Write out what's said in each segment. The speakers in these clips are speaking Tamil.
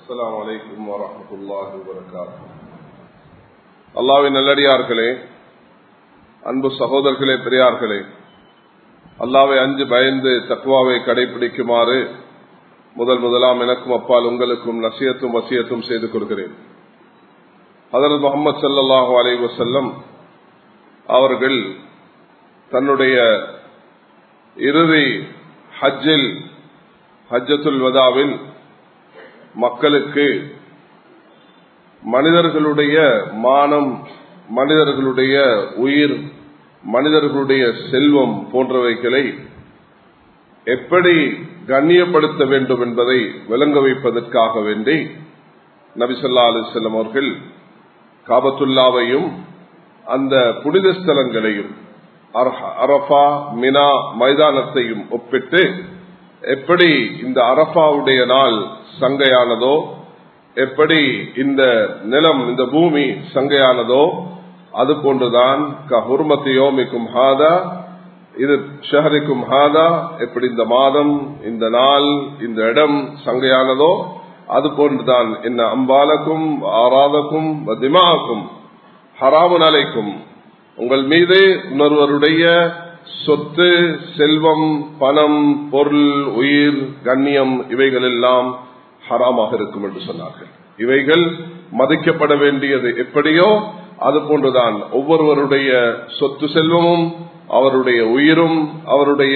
السلام عليكم ورحمة الله وبركاته அல்லாவின் நல்லடியார்களே அன்பு சகோதரர்களே பெரியார்களே அல்லாவை அஞ்சு பயந்து தக்குவாவை கடைபிடிக்குமாறு முதல் முதலாம் எனக்கும் அப்பால் உங்களுக்கும் நசியத்தும் வசியத்தும் செய்து கொள்கிறேன் அதரது முகமது சல்லாஹூ அலை வசல்லம் அவர்கள் தன்னுடைய இறுதி ஹஜ்ஜில் ஹஜ்ஜத்துல் வதாவில் மக்களுக்கு மனிதர்களுடைய மானம் மனிதர்களுடைய உயிர் மனிதர்களுடைய செல்வம் போன்றவைகளை எப்படி கண்ணியப்படுத்த வேண்டும் என்பதை விளங்க வைப்பதற்காக வேண்டி நபிசல்லா அலிசல்லம் அவர்கள் காபத்துல்லாவையும் அந்த புனித ஸ்தலங்களையும் அரபா மினா மைதானத்தையும் ஒப்பிட்டு எப்படி இந்த அரபாவுடைய நாள் சங்கையானதோ எப்படி இந்த நிலம் இந்த பூமி சங்கையானதோ அது போன்றுதான் கஹுர்மத்தியோமிக்கும் ஹாதா இது ஷஹரிக்கும் ஹாதா எப்படி இந்த மாதம் இந்த நாள் இந்த இடம் சங்கையானதோ அது போன்றுதான் என்ன அம்பாலக்கும் ஆராதக்கும் திமாக்கும் ஹராமு அலைக்கும் உங்கள் மீது உணர்வருடைய சொத்து செல்வம் பணம் பொருள் உயிர் கண்ணியம் இவைகள் எல்லாம் ஹராமாக இருக்கும் என்று சொன்னார்கள் இவைகள் மதிக்கப்பட வேண்டியது எப்படியோ அது போன்றுதான் ஒவ்வொருவருடைய சொத்து செல்வமும் அவருடைய உயிரும் அவருடைய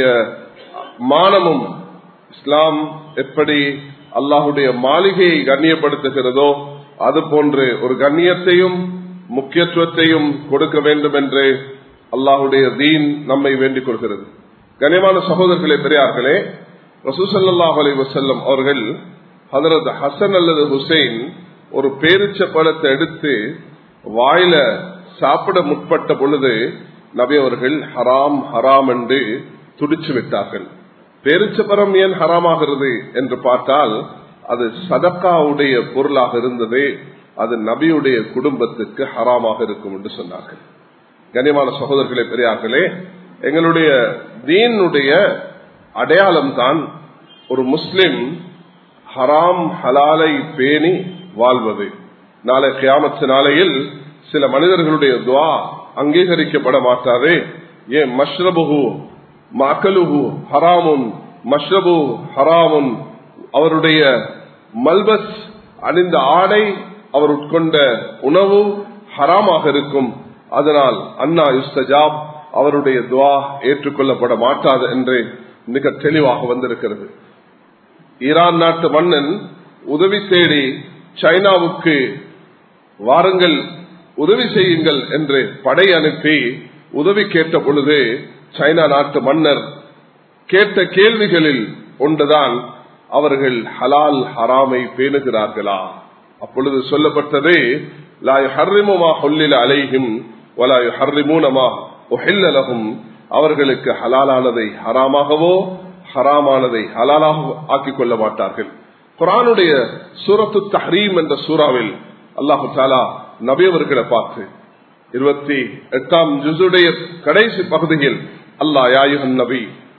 மானமும் இஸ்லாம் எப்படி அல்லாஹுடைய மாளிகையை கண்ணியப்படுத்துகிறதோ அது போன்று ஒரு கண்ணியத்தையும் முக்கியத்துவத்தையும் கொடுக்க வேண்டும் என்று அல்லாஹுடைய தீன் நம்மை வேண்டிக் கொள்கிறது கனிமான சகோதரர்களே பெரியார்களே ரசூசல்லாஹ் அலி வசல்லம் அவர்கள் ஹதரத் ஹசன் அல்லது ஹுசைன் ஒரு பேரிச்ச பழத்தை எடுத்து வாயில சாப்பிட முற்பட்ட பொழுது நபி அவர்கள் ஹராம் ஹராம் என்று துடிச்சு விட்டார்கள் பேரிச்ச பரம் ஏன் ஹராமாகிறது என்று பார்த்தால் அது சதக்காவுடைய பொருளாக இருந்தது அது நபியுடைய குடும்பத்துக்கு ஹராமாக இருக்கும் என்று சொன்னார்கள் கனிமான சகோதரர்களே பெரியார்களே எங்களுடைய தீனுடைய அடையாளம் தான் ஒரு முஸ்லிம் ஹராம் ஹலாலை பேணி வாழ்வது நாளை கியாமத்து நாளையில் சில மனிதர்களுடைய துவா அங்கீகரிக்கப்பட மாட்டாது ஏன் மஷ்ரபுகு மக்களுகு ஹராமுன் மஷ்ரபு ஹராமுன் அவருடைய மல்பஸ் அணிந்த ஆடை அவர் உட்கொண்ட உணவு ஹராமாக இருக்கும் அதனால் அண்ணா யுஸ்தஜாப் அவருடைய துவா ஏற்றுக்கொள்ளப்பட மாட்டாது என்று மிக தெளிவாக வந்திருக்கிறது ஈரான் நாட்டு மன்னன் உதவி தேடி சைனாவுக்கு வாருங்கள் உதவி செய்யுங்கள் என்று படை அனுப்பி உதவி கேட்ட பொழுது சைனா நாட்டு மன்னர் கேட்ட கேள்விகளில் ஒன்றுதான் அவர்கள் ஹலால் ஹராமை பேணுகிறார்களா அப்பொழுது சொல்லப்பட்டது லாய் ஹர்ரிமுமா ஹொல்லில அலைஹிம் வலாய் ஹர்ரிமூனமா ஒஹில்லலகும் அவர்களுக்கு ஹலாலானதை ஹராமாகவோ ஹராமானதை ஹலாலாக ஆக்கிக் கொள்ள மாட்டார்கள் குரானுடைய சூரத்து தஹரீம் என்ற சூறாவில் அல்லாஹு தாலா நபியவர்களை பார்த்து இருபத்தி எட்டாம் ஜுசுடைய கடைசி பகுதியில் அல்லா யாயுகன் நபி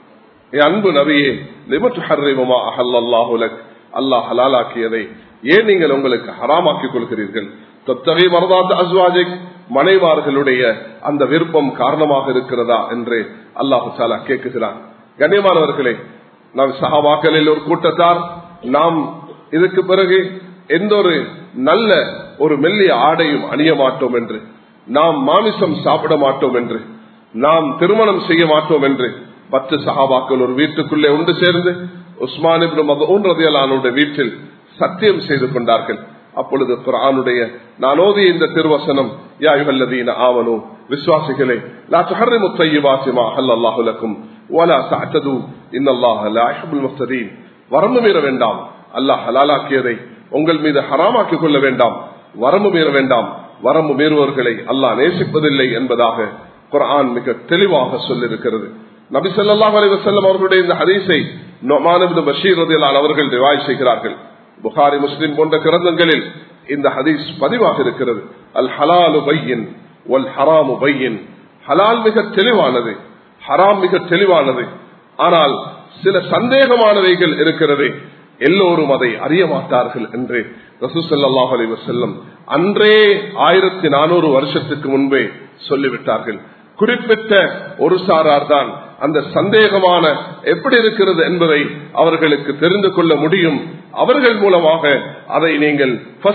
அன்பு நபியே லிமட் ஹர்ரிமுமா அஹல்லாஹுலக் அல்லாஹ் ஹலாலாக்கியதை ஏன் நீங்கள் உங்களுக்கு ஹராமாக்கிக் கொள்கிறீர்கள் தொத்தகை மரதாத் அஸ்வாஜிக் மனைவார்களுடைய அந்த விருப்பம் காரணமாக இருக்கிறதா என்று அல்லாஹு சாலா கேட்குகிறான் கண்ணியமானவர்களே நாம் சகாவாக்களில் ஒரு கூட்டத்தார் நாம் இதுக்கு பிறகு எந்த ஒரு நல்ல ஒரு மெல்லிய ஆடையும் அணிய மாட்டோம் என்று நாம் மாமிசம் சாப்பிட மாட்டோம் என்று நாம் திருமணம் செய்ய மாட்டோம் என்று பத்து சகாபாக்கள் ஒரு வீட்டுக்குள்ளே ஒன்று சேர்ந்து உஸ்மான் ரதியலானுடைய வீட்டில் சத்தியம் செய்து கொண்டார்கள் அப்பொழுது குரானுடைய நான் ஓதிய இந்த திருவசனம் யாயுகல்லதீன ஆவனோ விசுவாசிகளே லா துஹர்ரிமு தையிபாசிமா அல்லாஹுலக்கும் வலா தஅதது இன்னல்லாஹ லா யுஹிப்புல் முஃப்தரீன் வரம்பு மீற வேண்டாம் அல்லாஹ் ஹலாலாக்கியதை உங்கள் மீது ஹராமாக்கிக் கொள்ள வேண்டாம் வரம்பு மீற வேண்டாம் வரம்பு மீறுவர்களை அல்லாஹ் நேசிப்பதில்லை என்பதாக குரான் மிக தெளிவாக சொல்லிருக்கிறது நபி ஸல்லல்லாஹு அலைஹி வஸல்லம் அவர்களுடைய இந்த ஹதீஸை நுமான் இப்னு பஷீர் ரலியல்லாஹு அவர்கள் ரிவாய் செய்கிறார்கள் புகாரி முஸ்லிம் போன்ற கிரந்தங்களில் இந்த ஹதீஸ் பதிவாக இருக்கிறது அல் ஹலாலு பையின் ஒல் ஹராமு பையின் ஹலால் மிக தெளிவானது ஹராம் மிக தெளிவானது ஆனால் சில சந்தேகமானவைகள் இருக்கிறது எல்லோரும் அதை அறிய மாட்டார்கள் என்று ரசூசல்லாஹ் அலி வசல்லம் அன்றே ஆயிரத்தி நானூறு வருஷத்துக்கு முன்பே சொல்லிவிட்டார்கள் குறிப்பிட்ட ஒரு சாரார் தான் அந்த சந்தேகமான எப்படி இருக்கிறது என்பதை அவர்களுக்கு தெரிந்து கொள்ள முடியும் அவர்கள் மூலமாக அதை நீங்கள்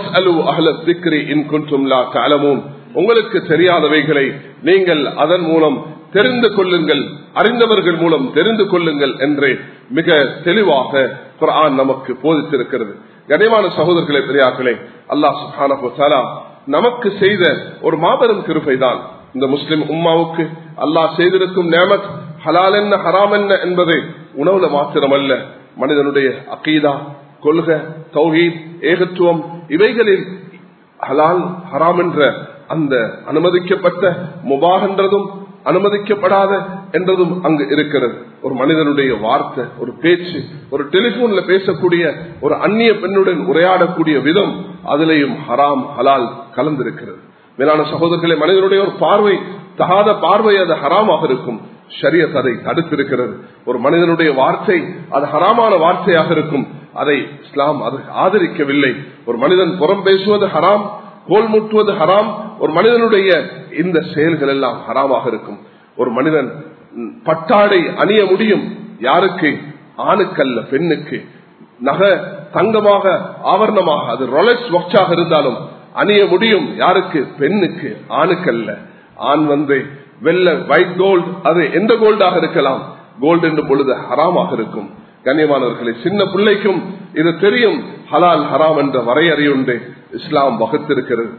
உங்களுக்கு தெரியாதவைகளை நீங்கள் அதன் மூலம் தெரிந்து கொள்ளுங்கள் அறிந்தவர்கள் மூலம் தெரிந்து கொள்ளுங்கள் என்று மிக தெளிவாக குரான் நமக்கு போதித்திருக்கிறது கனிமான சகோதரர்களே பெரியாக்களே அல்லாஹ் சுஹானா நமக்கு செய்த ஒரு மாபெரும் கிருப்பை தான் இந்த முஸ்லிம் உம்மாவுக்கு அல்லாஹ் செய்திருக்கும் நேமத் ஹலால் என்ன ஹராம் என்ன என்பது உணவுல மாத்திரமல்ல மனிதனுடைய அகீதா கொள்கை தௌஹீத் ஏகத்துவம் இவைகளில் ஹலால் ஹராம் என்ற அந்த அனுமதிக்கப்பட்ட முபாகன்றதும் அனுமதிக்கப்படாத என்றதும் அங்கு இருக்கிறது ஒரு மனிதனுடைய வார்த்தை ஒரு பேச்சு ஒரு டெலிபோன்ல பேசக்கூடிய ஒரு அந்நிய பெண்ணுடன் உரையாடக்கூடிய விதம் அதிலேயும் ஹராம் ஹலால் கலந்திருக்கிறது மேலான சகோதரர்களே மனிதனுடைய ஒரு பார்வை தகாத பார்வை அது ஹராமாக இருக்கும் ஷரியத் அதை தடுத்திருக்கிறது ஒரு மனிதனுடைய வார்த்தை அது ஹராமான வார்த்தையாக இருக்கும் அதை இஸ்லாம் அது ஆதரிக்கவில்லை ஒரு மனிதன் புறம் பேசுவது ஹராம் கோல் முட்டுவது ஹராம் ஒரு மனிதனுடைய இந்த செயல்கள் எல்லாம் ஹராமாக இருக்கும் ஒரு மனிதன் பட்டாடை அணிய முடியும் யாருக்கு ஆணுக்கல்ல பெண்ணுக்கு நகை தங்கமாக ஆவரணமாக அது ரொலெக்ஸ் வாட்சாக இருந்தாலும் அணிய முடியும் யாருக்கு பெண்ணுக்கு ஆணுக்கல்ல ஆண் வந்து வெள்ள ஒயிட் கோல்டு அது எந்த கோல்டாக இருக்கலாம் கோல்டு என்று பொழுது ஹராமாக இருக்கும் கண்ணியமானவர்களை சின்ன பிள்ளைக்கும் இது தெரியும் ஹலால் ஹராம் என்ற வரையறையுண்டு இஸ்லாம் வகுத்திருக்கிறது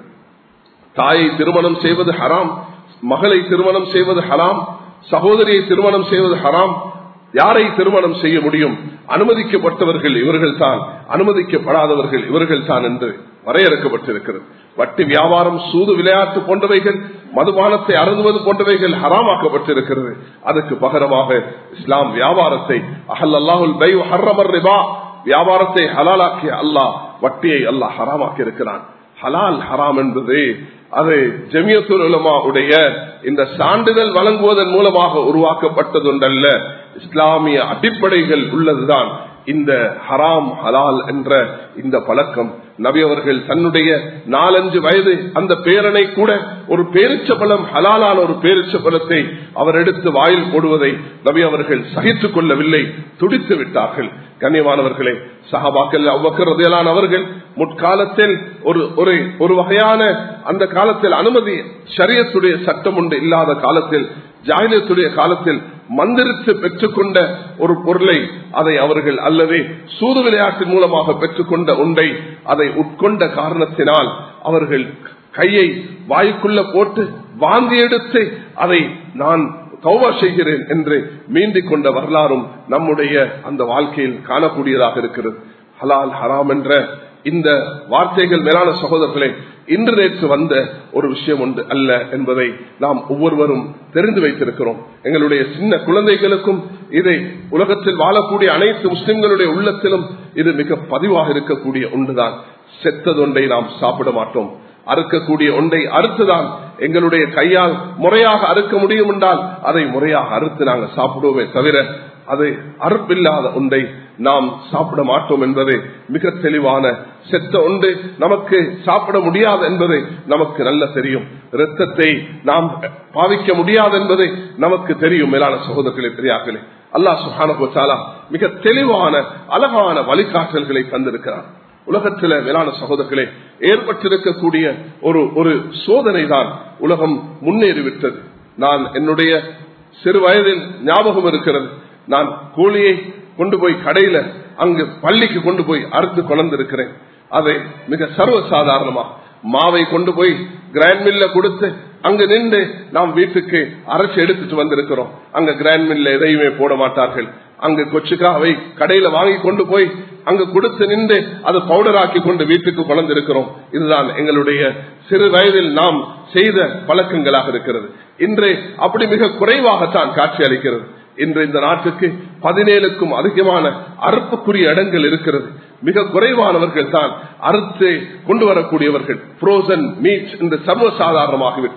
தாயை திருமணம் செய்வது ஹராம் மகளை திருமணம் செய்வது ஹராம் சகோதரியை திருமணம் செய்வது ஹராம் யாரை திருமணம் செய்ய முடியும் அனுமதிக்கப்பட்டவர்கள் இவர்கள் தான் அனுமதிக்கப்படாதவர்கள் இவர்கள் தான் என்று வரையறுக்கப்பட்டிருக்கிறது வட்டி வியாபாரம் சூது விளையாட்டு போன்றவைகள் மதுபானத்தை அருந்துவது போன்றவைகள் ஹராமாக்கப்பட்டிருக்கிறது அதுக்கு பகரமாக இஸ்லாம் வியாபாரத்தை அஹல் அல்லாஹுல் பை ஹர்ரமர் ரிபா வியாபாரத்தை ஹலாலாக்கிய அல்லாஹ் வட்டியை அல்லாஹ் ஹராமாக்கி இருக்கிறான் ஹலால் ஹராம் என்பது அது ஜமியத்துல் உலமா உடைய இந்த சான்றிதழ் வழங்குவதன் மூலமாக உருவாக்கப்பட்டதொன்றல்ல இஸ்லாமிய அடிப்படைகள் உள்ளதுதான் இந்த ஹராம் ஹலால் என்ற இந்த பழக்கம் நபி அவர்கள் தன்னுடைய நாலஞ்சு வயது அந்த பேரனை கூட ஒரு பேரிச்ச பழம் ஹலாலான ஒரு பேரிச்ச பழத்தை அவர் எடுத்து வாயில் போடுவதை நபி அவர்கள் சகித்துக் கொள்ளவில்லை துடித்து விட்டார்கள் கண்ணியமானவர்களே சஹாபாக்கள் அவ்வக்கரதையிலான அவர்கள் முற்காலத்தில் ஒரு ஒரு ஒரு வகையான அந்த காலத்தில் அனுமதி சரியத்துடைய சட்டம் உண்டு இல்லாத காலத்தில் ஜாகிலியத்துடைய காலத்தில் மந்திரித்து பெற்றுக்கொண்ட ஒரு பொருளை அதை அவர்கள் அல்லது சூது விளையாட்டின் மூலமாக பெற்றுக்கொண்ட ஒன்றை அதை உட்கொண்ட காரணத்தினால் அவர்கள் கையை வாய்க்குள்ள போட்டு வாந்தி எடுத்து அதை நான் தௌவா செய்கிறேன் என்று மீண்டிக் கொண்ட வரலாறும் நம்முடைய அந்த வாழ்க்கையில் காணக்கூடியதாக இருக்கிறது ஹலால் ஹராம் என்ற இந்த வார்த்தைகள் மேலான சகோதரர்களே இன்று நேற்று வந்த ஒரு விஷயம் உண்டு அல்ல என்பதை நாம் ஒவ்வொருவரும் தெரிந்து வைத்திருக்கிறோம் எங்களுடைய சின்ன குழந்தைகளுக்கும் இதை உலகத்தில் வாழக்கூடிய அனைத்து முஸ்லிம்களுடைய உள்ளத்திலும் இது மிக பதிவாக இருக்கக்கூடிய ஒன்றுதான் செத்ததொன்றை நாம் சாப்பிட மாட்டோம் அறுக்கக்கூடிய ஒன்றை அறுத்துதான் எங்களுடைய கையால் முறையாக அறுக்க முடியும் என்றால் அதை முறையாக அறுத்து நாங்கள் சாப்பிடுவோமே தவிர அது அறுப்பில்லாத ஒன்றை நாம் சாப்பிட மாட்டோம் என்பது மிக தெளிவான செத்த ஒன்று நமக்கு சாப்பிட முடியாது என்பது நமக்கு நல்ல தெரியும் இரத்தத்தை நாம் பாவிக்க முடியாது என்பது நமக்கு தெரியும் மேலான சகோதரர்களே பெரியார்களே அல்லா சுஹானா மிக தெளிவான அழகான வழிகாட்டல்களை தந்திருக்கிறார் உலகத்தில மேலான சகோதரர்களே ஏற்பட்டிருக்கக்கூடிய ஒரு ஒரு சோதனை தான் உலகம் முன்னேறிவிட்டது நான் என்னுடைய சிறு வயதில் ஞாபகம் இருக்கிறது நான் கோழியை கொண்டு போய் கடையில அங்கு பள்ளிக்கு கொண்டு போய் அறுத்து கொண்டிருக்கிறேன் அதை மிக சர்வ சாதாரணமா மாவை கொண்டு போய் கிராண்ட் மில்ல கொடுத்து அங்கு நின்று நாம் வீட்டுக்கு அரைச்சு எடுத்துட்டு வந்திருக்கிறோம் அங்க கிராண்ட் மில்ல எதையுமே போட மாட்டார்கள் அங்கு கொச்சுக்காவை கடையில வாங்கி கொண்டு போய் அங்கு கொடுத்து நின்று அது பவுடர் ஆக்கி கொண்டு வீட்டுக்கு கொண்டிருக்கிறோம் இதுதான் எங்களுடைய சிறு வயதில் நாம் செய்த பழக்கங்களாக இருக்கிறது இன்று அப்படி மிக குறைவாகத்தான் காட்சி அளிக்கிறது இன்று இந்த நாட்டுக்கு பதினேழுக்கும் அதிகமான அறுப்புக்குரிய இடங்கள் இருக்கிறது மிக குறைவானவர்கள் தான் அறுத்து கொண்டு வரக்கூடியவர்கள் புரோசன் மீட் என்று சர்வசாதாரணமாகிவிட்டது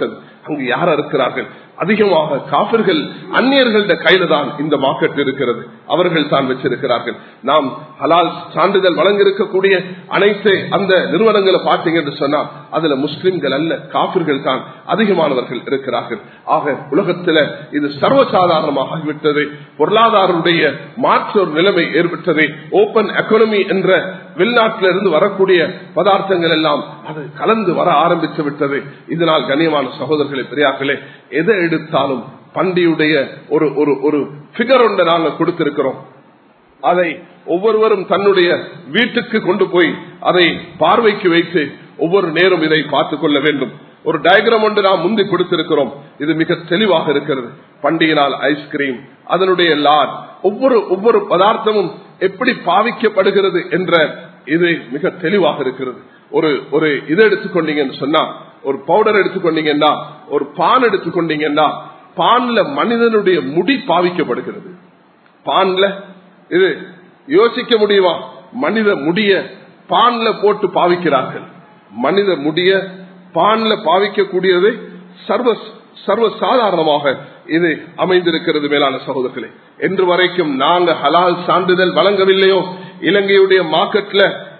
அங்கு யார் இருக்கிறார்கள் அதிகமாக காபிர்கள் அந்நியர்கள கையில தான் இந்த மார்க்கெட் இருக்கிறது அவர்கள் தான் வச்சிருக்கிறார்கள் நாம் ஹலால் சான்றிதழ் வழங்க இருக்கக்கூடிய அனைத்து அந்த நிறுவனங்களை பார்த்தீங்கன்னு சொன்னா அதுல முஸ்லிம்கள் அல்ல காபிர்கள் தான் அதிகமானவர்கள் இருக்கிறார்கள் ஆக உலகத்துல இது சர்வசாதாரணமாக ஆகிவிட்டது பொருளாதாரனுடைய மாற்று ஒரு நிலைமை ஏற்பட்டது ஓபன் எக்கானமி என்ற வெளிநாட்டில இருந்து வரக்கூடிய பதார்த்தங்கள் எல்லாம் அது கலந்து வர ஆரம்பித்து விட்டது இதனால் கண்ணியமான சகோதரர்களை பெரியார்களே எதை எடுத்தாலும் பண்டியுடைய ஒரு ஒரு ஒரு பிகர் ஒன்றை நாங்க கொடுத்திருக்கிறோம் அதை ஒவ்வொருவரும் தன்னுடைய வீட்டுக்கு கொண்டு போய் அதை பார்வைக்கு வைத்து ஒவ்வொரு நேரம் இதை பார்த்துக் கொள்ள வேண்டும் ஒரு டயக்ராம் ஒன்று நாம் முந்தி கொடுத்திருக்கிறோம் இது மிக தெளிவாக இருக்கிறது பண்டிகைனால் ஐஸ்கிரீம் அதனுடைய லாட் ஒவ்வொரு ஒவ்வொரு பதார்த்தமும் எப்படி பாவிக்கப்படுகிறது என்ற இது மிக தெளிவாக இருக்கிறது ஒரு ஒரு இதை எடுத்துக்கொண்டீங்கன்னு சொன்னா ஒரு பவுடர் எடுத்துக்கொண்டீங்கன்னா ஒரு பான் எடுத்துக்கொண்டீங்கன்னா பான்ல மனிதனுடைய முடி பாவிக்கப்படுகிறது பான்ல இது யோசிக்க முடியுமா மனித முடிய பான்ல போட்டு பாவிக்கிறார்கள் மனித முடிய பான்ல பாவிக்கக்கூடியது சர்வ சர்வ சாதாரணமாக இது அமைந்திருக்கிறது மேலான சகோதரர்களே என்று வரைக்கும் நாங்க ஹலால் சான்றிதழ் வழங்கவில்லையோ இலங்கையுடைய மார்க்கெட்ல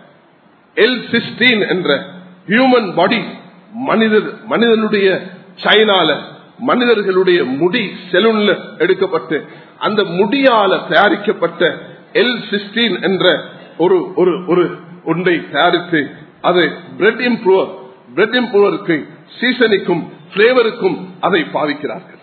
எல் சிக்ஸ்டீன் என்ற ஹியூமன் பாடி மனிதர் மனிதனுடைய சைனால மனிதர்களுடைய முடி செலூன்ல எடுக்கப்பட்டு அந்த முடியால தயாரிக்கப்பட்ட எல் சிக்ஸ்டீன் என்ற ஒரு ஒரு ஒரு ஒன்றை தயாரித்து அது பிரெட் இம்ப்ரூவர் பிரெட் இம்ப்ரூவருக்கு சீசனுக்கும் பிளேவருக்கும் அதை பாவிக்கிறார்கள்